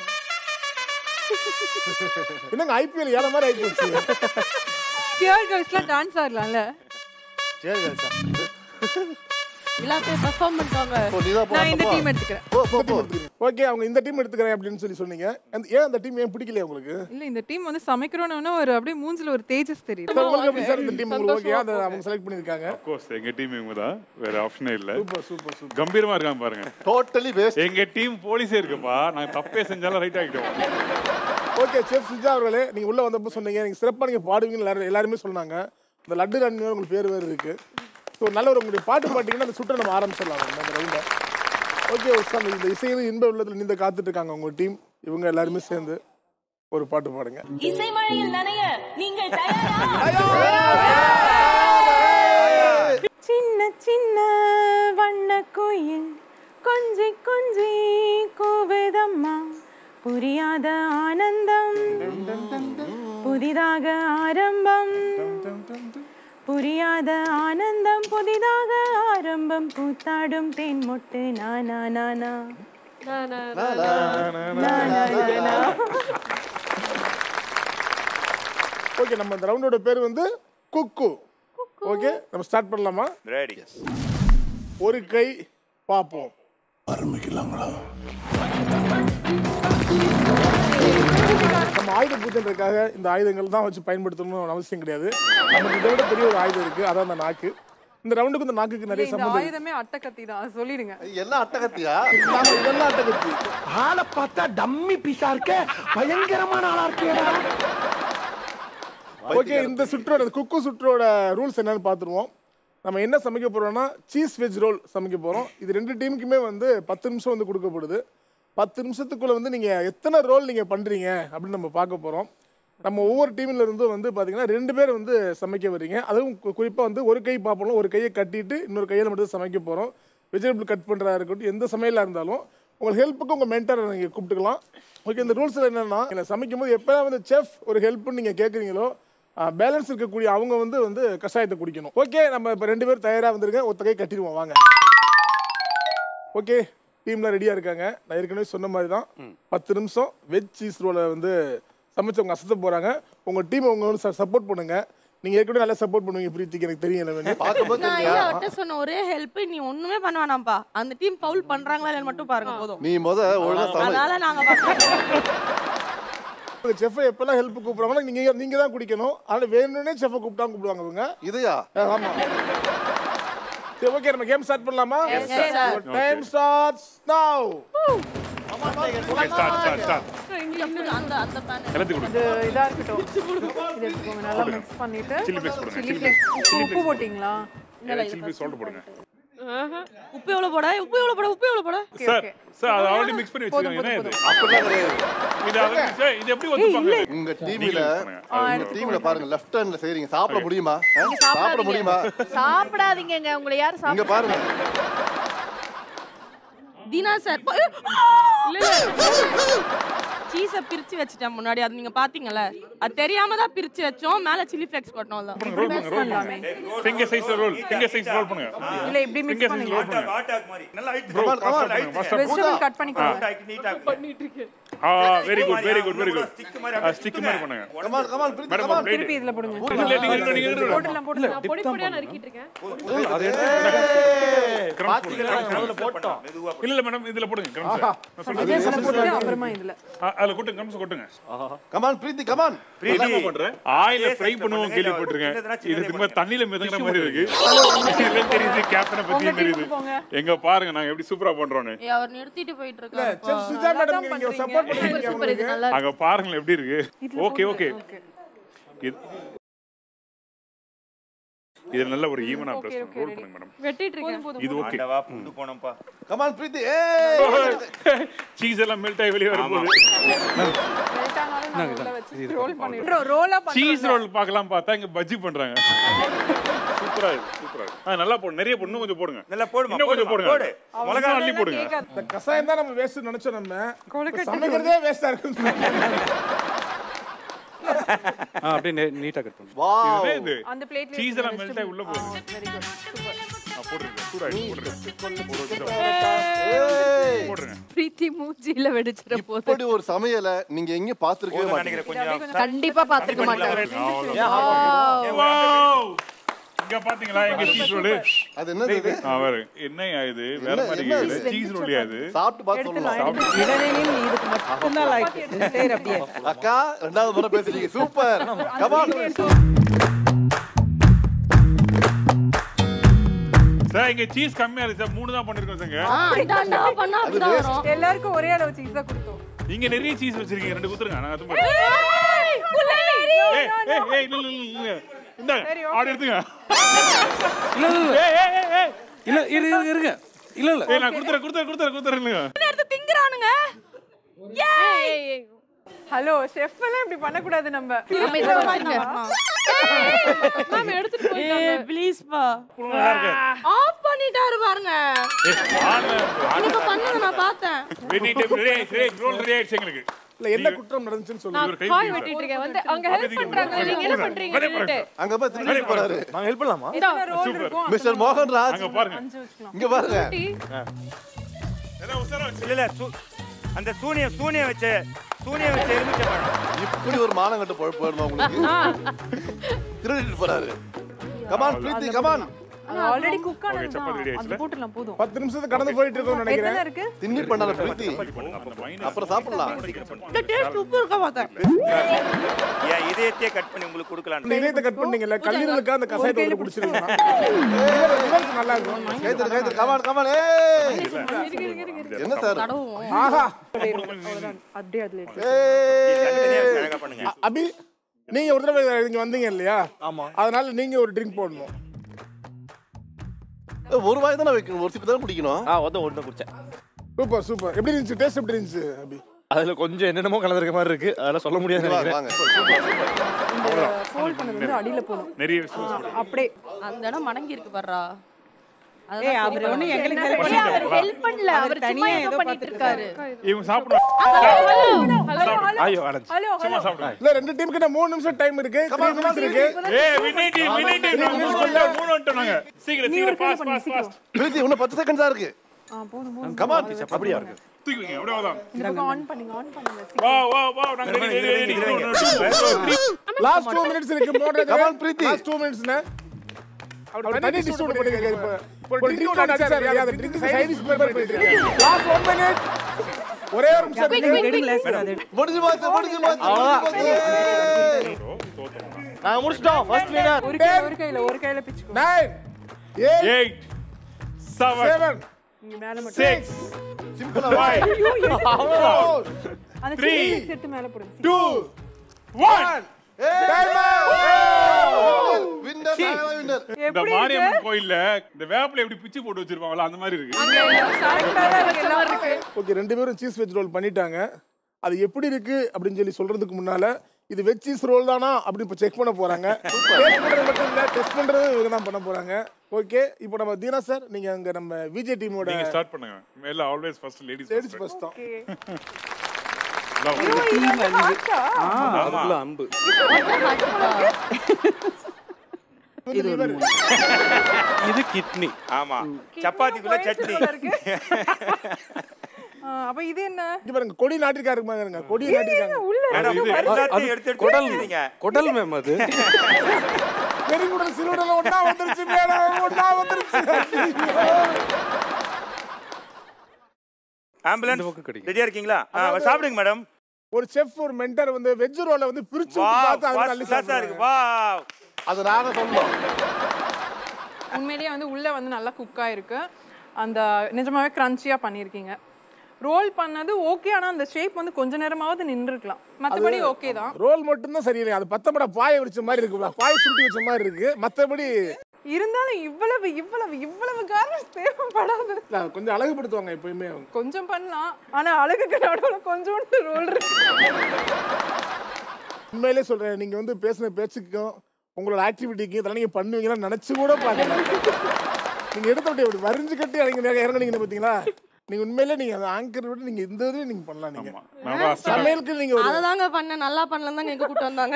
என்னங்க ஐபிஎல் ஏழை மாதிரி ஆயிப்போச்சு பியர் கேர்ள்ஸ்லாம் டான்ஸ் ஆடலாம்ல சரி கல்சா இல்ல போய் பெர்ஃபார்ம் பண்ணிட்டாங்க நான் இந்த டீம் எடுத்துக்கிறேன் ஓகே அவங்க இந்த டீம் எடுத்துக்கிறேன் அப்படின்னு சொல்லி சொன்னீங்க அந்த- ஏன் அந்த டீம் ஏன் பிடிக்கலையா உங்களுக்கு இல்ல இந்த டீம் வந்து சமைக்கிறோன்னு ஒரு அப்படியே மூஞ்சில ஒரு தேஜஸ் தெரியுது உங்களுக்கு எப்படி சார் இந்த டீம் உங்களுக்கு ஓகே அதை அவங்க செலக்ட் பண்ணிருக்காங்க கோர்ஸ் எங்க டீம் இவங்க தான் வேற ஆப்ஷனே இல்ல சூப்பர் சூப்பர் சூப்பர் கம்பீரமா இருக்காங்க பாருங்க டோட்டலி வேஸ்ட் எங்க டீம் போலீஸே இருக்குப்பா நாங்க தப்பே செஞ்சாலும் ரைட் ஆகிட்டோம் ஓகே செஃப் சுஜா அவர்களே நீங்க உள்ள வந்தப்போ சொன்னீங்க நீங்க சிறப்பா நீங்க பாடுவீங்க எல்லாரும் எல்லாருமே சொன்னாங்க இந்த லட்டு ராணி உங்களுக்கு பேர் வேறு இருக்கு ஸோ நல்ல ஒரு உங்களுடைய பாட்டு பாட்டீங்கன்னா அந்த சுற்றை நம்ம ஆரம்பிச்சிடலாம் நம்ம அந்த ரவுண்டை ஓகே உஸ்தான் இந்த இசையில் இன்ப உள்ளத்தில் நீந்த காத்துட்டு இருக்காங்க உங்க டீம் இவங்க எல்லாருமே சேர்ந்து ஒரு பாட்டு பாடுங்க இசைமழையில் நனைய நீங்கள் சின்ன சின்ன வண்ண குயில் கொஞ்சி கொஞ்சி கூவுதம்மா புரியாத ஆனந்தம் புதிதாக ஆரம்பம் புரியாத ஆனந்தம் புதிதாக ஆரம்பம் கூத்தாடும் தேன் மொட்டு நானா நானா ஓகே நம்ம இந்த ரவுண்டோட பேர் வந்து குக்கு ஓகே நம்ம ஸ்டார்ட் பண்ணலாமா ரெடி ஒரு கை பார்ப்போம் ஆரம்பிக்கலாங்களா ஆ நம்ம ஆயுத பூஜைன்றதுக்காக இந்த ஆயுதங்கள் தான் வச்சு பயன்படுத்தணும்னு அவசியம் கிடையாது நமக்கு இதை விட பெரிய ஒரு ஆயுதம் இருக்கு அதான் அந்த நாக்கு இந்த ரவுண்டுக்கு இந்த நாக்குக்கு நிறைய இந்த சம்பந்தம் இருக்கு. ஆயுதமே அட்டக்கத்தி தான் சொல்லிடுங்க எல்லாம் அட்டகத்தியா நாம இதெல்லாம் அட்டகத்தி ஆளை பார்த்தா டம்மி பீஸா இருக்க பயங்கரமான ஆளா இருக்கேடா ஓகே இந்த சுற்றோட குக்கு சுற்றோட ரூல்ஸ் என்னன்னு பார்த்துருவோம் நம்ம என்ன சமைக்க போறோம்னா சீஸ் வெஜ் ரோல் சமைக்க போறோம் இது ரெண்டு டீமுக்குமே வந்து பத்து நிமிஷம் வந்து கொடுக்கப்படுது பத்து நிமிஷத்துக்குள்ள வந்து நீங்க எத்தனை ரோல் நீங்க பண்றீங்க அப்படின்னு நம்ம பார்க்க போறோம் நம்ம ஒவ்வொரு டீம்ல இருந்தும் வந்து பாத்தீங்கன்னா ரெண்டு பேர் வந்து சமைக்க வர்றீங்க அதுவும் கு- குறிப்பா வந்து ஒரு கை பார்ப்போம் ஒரு கையை கட்டிட்டு இன்னொரு கையில மட்டும் சமைக்க போறோம் வெஜிடபிள் கட் பண்றதா இருக்கட்டும் எந்த சமையலா இருந்தாலும் உங்களுக்கு ஹெல்ப்புக்கு உங்க மென்டரை நீங்க கூப்பிட்டுக்கலாம் ஓகே இந்த ரூல்ஸ் என்னன்னா நீங்க சமைக்கும் போது எப்போதான் வந்து செஃப் ஒரு ஹெல்ப்னு நீங்க கேட்குறீங்களோ பேலன்ஸ் இருக்கக்கூடிய அவங்க வந்து வந்து கஷாயத்தை குடிக்கணும் ஓகே நம்ம இப்போ ரெண்டு பேரும் தயாராக வந்திருக்கேன் ஒத்த கை கட்டிடுவோம் வாங்க ஓகே டீம்லாம் ரெடியாக இருக்காங்க நான் ஏற்கனவே சொன்ன மாதிரி தான் பத்து நிமிஷம் வெஜ் சீஸ் ரோலை வந்து சமைச்சவங்க அசத்த போகிறாங்க உங்கள் டீம் உங்க வந்து சப்போர்ட் பண்ணுங்க நீங்கள் ஏற்கனவே நல்லா சப்போர்ட் பண்ணுவீங்க பிரீத்திக்கு எனக்கு தெரியும் என்ன நான் ஐயா அவர்கிட்ட சொன்ன ஒரே ஹெல்ப் நீ ஒண்ணுமே பண்ண வேணாம்ப்பா அந்த டீம் ஃபவுல் பண்றாங்களா இல்லைன்னு மட்டும் பாருங்க போதும் நீ முத ஒழுங்கா சமை அதனால நாங்க செஃப்பை எப்பெல்லாம் ஹெல்ப் கூப்பிடுறாங்களோ நீங்க நீங்க தான் குடிக்கணும் அதனால வேணும்னே செஃப்பை கூப்பிட்டா கூப்பிடுவாங்க இவங்க இதையா ஆமா சரி ஓகே நம்ம கேம் ஸ்டார்ட் பண்ணலாமா Yes, yes, sir. Time starts now start start start அந்த அந்த pan கலந்து கொடு இது இதா இருக்கட்டும் இது எடுத்துக்கோங்க நல்லா மிக்ஸ் பண்ணிட்டு Chilli flakes போடுங்க, சில்லி chilli ஃபிளேக்ஸ் உப்பு உப்பு போட்டிங்களா சில்லி ஃபிளேக்ஸ் சால்ட் போடுங்க உப்பு எவ்வளவு போட உப்பு எவ்வளவு போட உப்பு எவ்வளவு போட சார் சார் அது ஆல்ரெடி மிக்ஸ் பண்ணி வச்சிருக்காங்க என்ன இது அப்படிலாம் கிடையாது இது அது சார் இது எப்படி ஒத்துப்பாங்க உங்க டீம்ல ஆ, உங்க டீம்ல பாருங்க லெஃப்ட் ஹேண்ட்ல செய்றீங்க சாப்பிட முடியுமா ஆ? சாப்பிட முடியுமா சாப்பிடாதீங்க உங்களை யாரும் இங்க சாப்பிட பாருங்க தீனா சார் சீஸை பிரிச்சு வச்சுட்டேன் முன்னாடி அது நீங்க பாத்தீங்கல்ல அது தெரியாம தான் பிரிச்சு வச்சோம் மேல சில்லி ஃபிளேக்ஸ் போட்டோம்ல ரோல் பண்ணுங்க ரோல் பண்ணுங்க finger size roll finger size roll பண்ணுங்க இல்ல இப்படி மிக்ஸ் ஃபிங்கர் சைஸ் பண்ணுங்க ரோல் பண்ணுங்க bro Come on, come on. Fast பண்ணுங்க ஃபாஸ்ட் வெஜிடபிள் கட் பண்ணிக்கோங்க பண்ணிட்டு இருக்கேன் ஆ very good very good very good stick மாதிரி பண்ணுங்க come on come on Preethi madam come on plate திருப்பி இதுல போடுங்க இல்ல நீங்க இருங்க, நீங்க இருங்க. போட்டுலாம் போட்டுலாம் நான் பொடி பொடியா நறுக்கிட்டு இருக்கேன் கிரம்ஸ் போடுங்க இல்ல இல்ல மேடம் இதுல போடுங்க கிரம்ஸ் நான் சொல்றது இதே சல போட்டு அப்புறமா இதுல ஆ, அதுல கொட்டுங்க கிரம்ஸ் கொட்டுங்க கமான் பிரீத்தி கமான் பிரீத்தி பண்றேன் ஆயில ஃப்ரை பண்ணுவோம் கேள்விப்பட்டிருக்கேன் இது திரும்ப தண்ணியில மிதக்கிற மாதிரி இருக்கு இதுல தெரியுது கேப்டனை பத்தி தெரியுது எங்க பாருங்க நாங்க எப்படி சூப்பரா பண்றோம்னு ஏய், அவர் நிறுத்திட்டு போயிட்டு இருக்காரு செஃப் சுஜா மேடம் நீங்க சப்போர்ட் பண்ணுவீங்க சூப்பர் இது நல்லா அங்க பாருங்களேன் எப்படி இருக்கு ஓகே ஓகே இது இது நல்ல ஒரு ஈவனா பிரஸ் ரோல் பண்ணுங்க மேடம் வெட்டிட்டு இருக்கேன் இது ஓகே ஆண்டவா புண்டு போனோம்ப்பா கமான் பிரீத்தி ஏய் சீஸ் எல்லாம் மெல்ட் ஆகி வெளியே வரும்போது மெல்ட்டானாலும் நம்ம உள்ள வச்சு ரோல் பண்ணிடுறோம் ரோலா சீஸ் ரோல் பார்க்கலாம் பார்த்தா இங்க பஜ்ஜி பண்றாங்க சூப்பரா இருக்கு சூப்பரா இருக்கு ஆ, நல்லா போடு நிறைய போடு இன்னும் கொஞ்சம் போடுங்க நல்லா போடுமா இன்னும் கொஞ்சம் போடுமா, போடுங்க போடு மிளகா அள்ளி போடுங்க இந்த கசாயம் தான் நம்ம வேஸ்ட் நினைச்சோம் நம்ம இப்ப சமைக்கிறதே வேஸ்டா இருக்கு ஆ, அப்படியே நே- நீட்டா கட் பண்ணுங்க வாவ் இதுவே இது அந்த பிளேட்ல சீஸ் எல்லாம் மெல்ட் ஆகி உள்ள போகுது வெரி குட் சூப்பர் ஆ, போடுங்க சூடாயிடுச்சு போடுங்க ஒரு நிமிஷம். ஏய் போடுங்க பிரீத்தி மூஞ்சில வெடிச்சிட போகுது இப்படி ஒரு சமையல நீங்க எங்க பாத்துருக்கவே போதும் மாட்டீங்க நினைக்கிறேன் கொஞ்சம் கண்டிப்பா பாத்துக்க மாட்டேன் Wow. இங்க பாத்தீங்களா எங்க சீஸ் ரோல் அது என்னது இது அவர் என்ன இது வேற மாதிரி என்ன இருக்குது சீஸ் ரோலியா இது சாப்பிட்டு பார்த்து சொல்லலாம் இதுக்கு மட்டும்தான் லைக் சரி அப்படியே அக்கா ரெண்டாவது முறை பேசுறீங்க சூப்பர் கமான் சார் இங்க சீஸ் கம்மியா இருக்கு சார் மூணு தான் பண்ணிருக்கோம் சார் ஆ, இதாண்டா பண்ணா அப்படிதான் வரும் எல்லாருக்கும் ஒரே அளவு சீஸ் தான் கொடுத்தோம் இங்க நிறைய சீஸ் வச்சிருக்கீங்க ரெண்டு குத்துருங்க நான் அது ஏய், புள்ளேரி. ஏய் ஏய் ஏய் இல்ல இல்ல இல்ல இந்தாங்க ஆர்டர் எடுத்துங்க இல்ல இல்ல இல்ல ஏய் ஏய் ஏய் ஏய் இல்ல இரு இரு இருங்க இல்ல இல்ல ஏய் நான் குடுத்துறேன் குடுத்துறேன் குடுத்துறேன் குடுத்துறேன் எடுத்து திங்குறானுங்க ஏய் ஹலோ செஃப் எல்லாம் இப்படி பண்ண கூடாது நம்ம அமைதியா வச்சுங்க. மேம் எடுத்துட்டு போய் ஏய் ப்ளீஸ் பா ஆஃப் பண்ணிட்டாரு பாருங்க நீங்க பண்ணத நான் பார்த்தேன் வெட்டி டைம் ரெடி ஆயிடுச்சு ரோல் ரெடி ஆயிடுச்சு எங்களுக்கு இல்ல என்ன குற்றம் நடந்துச்சுன்னு சொல்லுங்க இவர் கை காய் பிடிங்க வெட்டிட்டு இருக்கேன் வந்து அங்க ஹெல்ப் பண்றாங்க நீங்க என்ன பண்றீங்க நின்னுட்டு? அங்க போய் திரும்பி போறாரு நாங்க ஹெல்ப் பண்ணலாமா இதோ, ரோல் இருக்கும் மிஸ்டர் மோகன் ராஜ் அங்க பாருங்க அஞ்சு வச்சுக்கலாம் இங்க பாருங்க டீ. ஏதோ உசாரா வச்சு இல்ல இல்ல சூ- அந்த சூனியம் சூனியம் வச்ச சூனியம் வச்ச எலுமிச்சை பழம் இப்படி ஒரு மானம் கட்டு பொழப்பு வேணுமா உங்களுக்கு திருடிட்டு போறாரு come on Preethi come on already cook Okay, chapati ready ஆனது ஆயிடுச்சுல? அது போட்டுலாம் போதும் பத்து நிமிஷத்துக்கு கடந்து போயிட்டு இருக்கோம்னு எத்தனை நினைக்கிறேன் இருக்கு திண்ணி பண்ணாத பிரீத்தி அப்புறம் சாப்பிடலாம் இந்த டேஸ்ட் உப்பு இருக்க பார்த்தேன் என் இதயத்தையே கட் பண்ணி உங்களுக்கு கொடுக்கலாம் இந்த இதயத்தை கட் பண்ணீங்கல்ல கல்லீரலுக்கு அந்த கசாயத்தை வந்து குடிச்சிருக்கீங்க நல்லா இருக்கும் கைத்தறி கைத்தறி கமான் கமான் ஏய் என்ன சார் ஆஹா அப்படியே அதுல இருக்கு அழகா பண்ணுங்க அ- அபி நீங்க ஒரு தடவை இங்க வந்தீங்க இல்லையா ஆமா அதனால நீங்க ஒரு ட்ரிங்க் போடணும் ஒரு வாய் தானே வைக்கணும் ஒரு சிப்பு தானே குடிக்கணும் ஆ வந்து ஒன்று குடிச்சேன் சூப்பர் சூப்பர் எப்படி இருந்துச்சு டேஸ்ட் எப்படி இருந்துச்சு அபி அதுல கொஞ்சம் என்னென்னமோ கலந்துருக்க மாதிரி இருக்கு அதெல்லாம் சொல்ல முடியாது வாங்க, நினைக்கிறேன் இந்த ஃபோல்ட் பண்ணது வந்து அடியில போடும் நிறைய ஆ, அப்படியே அந்த இடம் மடங்கி இருக்கு பாருடா ஏய், அவரு ஒண்ணும் எங்களுக்கு help அவர் பண்ணல. ஹெல்ப் பண்ணல அவர் தனியா ஏதோ பண்ணிட்டு இருக்காரு இவங்க சாப்பிடுவாங்க ஐயோ அடைஞ்சு ஹலோ சும்மா சாப்பிடுவாங்க இல்ல ரெண்டு டீமுக்கு நான் மூணு நிமிஷம் டைம் இருக்கு த்ரீ மினிட்ஸ் இருக்கு ஏய் வினய் டீம் வினய் டீம் மூணு மூணு வந்துட்டோம் நாங்க சீக்கிரம் சீக்கிரம் ஃபாஸ்ட் ஃபாஸ்ட் ஃபாஸ்ட் பிரீத்தி இன்னும் பத்து செகண்ட் தான் இருக்கு ஆ போதும் போதும் கமான் அப்படியா இருக்கு தூக்கிங்க அப்படியே வாதான் இந்த பக்கம் ஆன் பண்ணுங்க ஆன் பண்ணுங்க வா வா வா நாங்க ready ready ready last two minutes இருக்கு motor Come on, Preethi. Last two மினிட்ஸ்னா அவர் தனி டிஸ்ட்ரிபியூட் பண்ணிருக்காரு இப்போ ஒரு ட்ரிங்க் ஒன்று அடிச்சாரு இல்லையா அந்த ட்ரிங்க் சைடு ப்ரிப்பேர் பண்ணிட்டு இருக்காரு லாஸ்ட் 1 மினிட் ஒரே ஒரு நிமிஷம் இருக்கு முடிஞ்சு போச்சு முடிஞ்சு போச்சு நாங்க முடிச்சிட்டோம் ஃபர்ஸ்ட் வினர் ஒரு கை ஒரு கையில ஒரு கையில பிச்சுக்கோ 9 8 எயிட் செவன் 7 இங்க மேல மட்டும் சிக்ஸ் சிம்பிளா ஃபைவ் அந்த Three. சில்லி எடுத்து மேல போடுங்க 2 ஒன் வின்னர் வின்னர் இந்த எப்படி மாரியம்மன் கோயில்ல இந்த வேப்பில எப்படி பிச்சு போட்டு வச்சிருப்பாங்கல்ல அந்த மாதிரி இருக்கு இருக்கு ஓகே ரெண்டு பேரும் சீஸ் வெஜ் ரோல் பண்ணிட்டாங்க அது எப்படி இருக்கு அப்படின்னு சொல்லி சொல்றதுக்கு முன்னால இது வெஜ் சீஸ் ரோல் தானா அப்படின்னு இப்போ செக் பண்ண போறாங்க டேஸ்ட் பண்றது மட்டும் இல்ல டெஸ்ட் பண்றதும் இவங்க தான் பண்ண போறாங்க ஓகே இப்போ நம்ம தீனா சார் நீங்க அங்க நம்ம விஜய் டீமோட நீங்க ஸ்டார்ட் பண்ணுங்க மேல always first ladies ladies first தான் அதுக்குள்ள அம்பு இது liver. இது கிட்னி ஆமா சப்பாத்திக்குள்ள சட்னி அப்ப இது என்ன இங்க பாருங்க கொடி நாட்டிருக்காரு பாருங்க கொடி நாட்டிருக்காங்க மேடம் இது- எல்லாத்தையும் எடுத்து எடுத்து குடல் வச்சிருக்கீங்க. குடல் மேம் அது பெருங்குடல் சிறுகுடல் ஒண்ணா வந்துருச்சு மேடம் ஒண்ணா வந்துருச்சு ஆம்புலன்ஸ் இந்த பக்கம் கிடைக்கும் ரெடியா இருக்கீங்களா ஆ, சாப்பிடுங்க மேடம் ஒரு செஃப் ஒரு மென்டர் வந்து வெஜ் ரோல வந்து பிரிச்சு வா விட்டு பார்த்து அதை தள்ளி ஃபர்ஸ்ட் இருக்கு சாப்பிடுறாங்க. வா அது நாங்க சொன்னோம் உண்மையிலேயே வந்து உள்ள வந்து நல்லா குக் ஆயிருக்கு அந்த நிஜமாவே கிரன்ச்சியா பண்ணியிருக்கீங்க ரோல் பண்ணது ஓகே ஆனா அந்த ஷேப் வந்து கொஞ்ச நேரமாவது நின்றுக்கலாம் மத்தபடி ஓகே தான் ரோல் மட்டும் தான் சரியில்லை அது பத்தப்பட பாய வச்ச மாதிரி இருக்கு பாய் சுருட்டி வச்ச மாதிரி இருக்கு மத்தபடி இருந்தாலும் இவ்வளவு இவ்வளவு இவ்வளவு கார்னிஷ் தேவைப்படாது இல்ல, கொஞ்சம் அழகுபடுத்துவாங்க எப்பயுமே அவங்க கொஞ்சம் பண்ணலாம் ஆனா அழகுக்கு நடுவுல கொஞ்சோண்டு ரோல் இருக்கு உண்மையிலே சொல்றேன் நீங்க வந்து பேசின பேச்சுக்கும் உங்களோட ஆக்டிவிட்டிக்கு இதெல்லாம் நீங்க பண்ணுவீங்கன்னு நினைச்சு கூட பார்க்கல நீங்க எடுத்த விட்டு இப்படி வரிஞ்சு கட்டி இறங்க இறங்குனீங்க பாத்தீங்களா நீங்க உண்மையிலே நீங்க அந்த ஆங்கர் விட்டு நீங்க இந்த இதுலயும் நீங்க பண்ணலாம் நீங்க நான் தான் சமையலுக்கு நீங்க ஒரு அததாங்க பண்ண நல்லா பண்ணலாம் தான் எங்க கூட்டு வந்தாங்க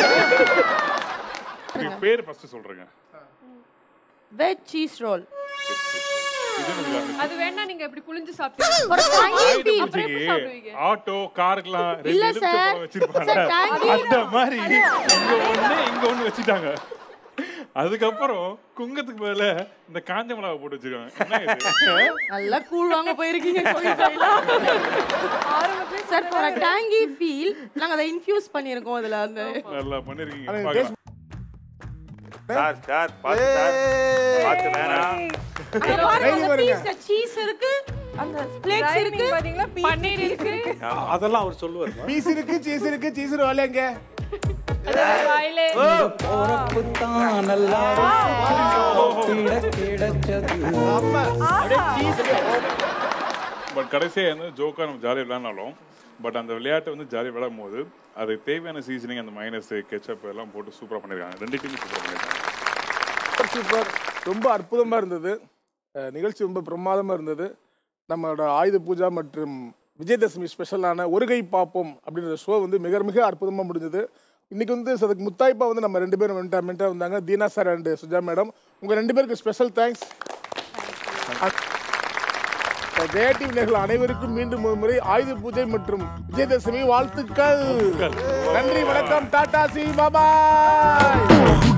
உங்க பேர் ஃபர்ஸ்ட் சொல்றேங்க வெஜ் சீஸ் ரோல் இது எனக்கு அது வேணா நீங்க இப்படி புளிஞ்சு சாப்பிட்டு ஒரு tangy ஆயுத feel. பூஜைக்கு ஆட்டோ காருக்குலாம் ரெண்டு இல்ல எலுமிச்சை சார். பழம் வச்சிருப்பாங்க சார், tangy அந்த மாதிரி இங்க ஒண்ணு இங்க ஒண்ணு வச்சுட்டாங்க அதுக்கப்புறம் குங்கத்துக்கு பதிலா இந்த காஞ்ச மிளகா போட்டு வச்சிருக்காங்க என்ன இது நல்லா கூழ் வாங்க போயிருக்கீங்க கோயில் கோயிலா sir for a tangy feel நாங்க அதை இன்ஃபியூஸ் பண்ணிருக்கோம் அதுல அந்த நல்லா பண்ணிருக்கீங்க அது பார்க்கலாம். சார் சார் பார்த்து சார் பார்த்து வேணாம் அங்க பாருங்க கைலி அந்த பாருங்க. பீஸ்ல சீஸ் இருக்கு அந்த ஃபிளேக்ஸ் இருக்கு பாத்தீங்களா பன்னீர் இருக்கு அதெல்லாம் அவர் சொல்லுவார் பீஸ் இருக்கு சீஸ் இருக்கு சீஸ் ரோல் எங்க வாயிலே பொறப்புத்தான் நல்லா கிட கிடைச்சது பட் கடைசியாக வந்து ஜோக்காக நம்ம ஜாலியாக விளையாடினாலும் பட் அந்த விளையாட்டை வந்து ஜாலியாக விளையாடும் போது அதுக்கு தேவையான சீசனிங் அந்த மைனஸ் கெச்சப் எல்லாம் போட்டு சூப்பராக பண்ணியிருக்காங்க ரெண்டு டீமும் சூப்பராக பண்ணியிருக்காங்க சூப்பர் ரொம்ப அற்புதமா இருந்தது அஹ், நிகழ்ச்சி ரொம்ப பிரமாதமா இருந்தது நம்மளோட ஆயுத பூஜா மற்றும் விஜயதசமி ஸ்பெஷலான ஒருகை பார்ப்போம் அப்படின்ற ஷோ வந்து மிக மிக அற்புதமாக முடிஞ்சது இன்னைக்கு வந்து அதுக்கு முத்தாய்ப்பா வந்து நம்ம ரெண்டு பேரும் மென்டா மென்டா வந்தாங்க Deena sir and Suja madam உங்க ரெண்டு பேருக்கு ஸ்பெஷல் தேங்க்ஸ் ஜெயா டிவி நேர்கள் அனைவருக்கும் மீண்டும் ஒரு முறை ஆயுத பூஜை மற்றும் விஜயதசமி வாழ்த்துக்கள் நன்றி வணக்கம் டாடா சி பாபாய்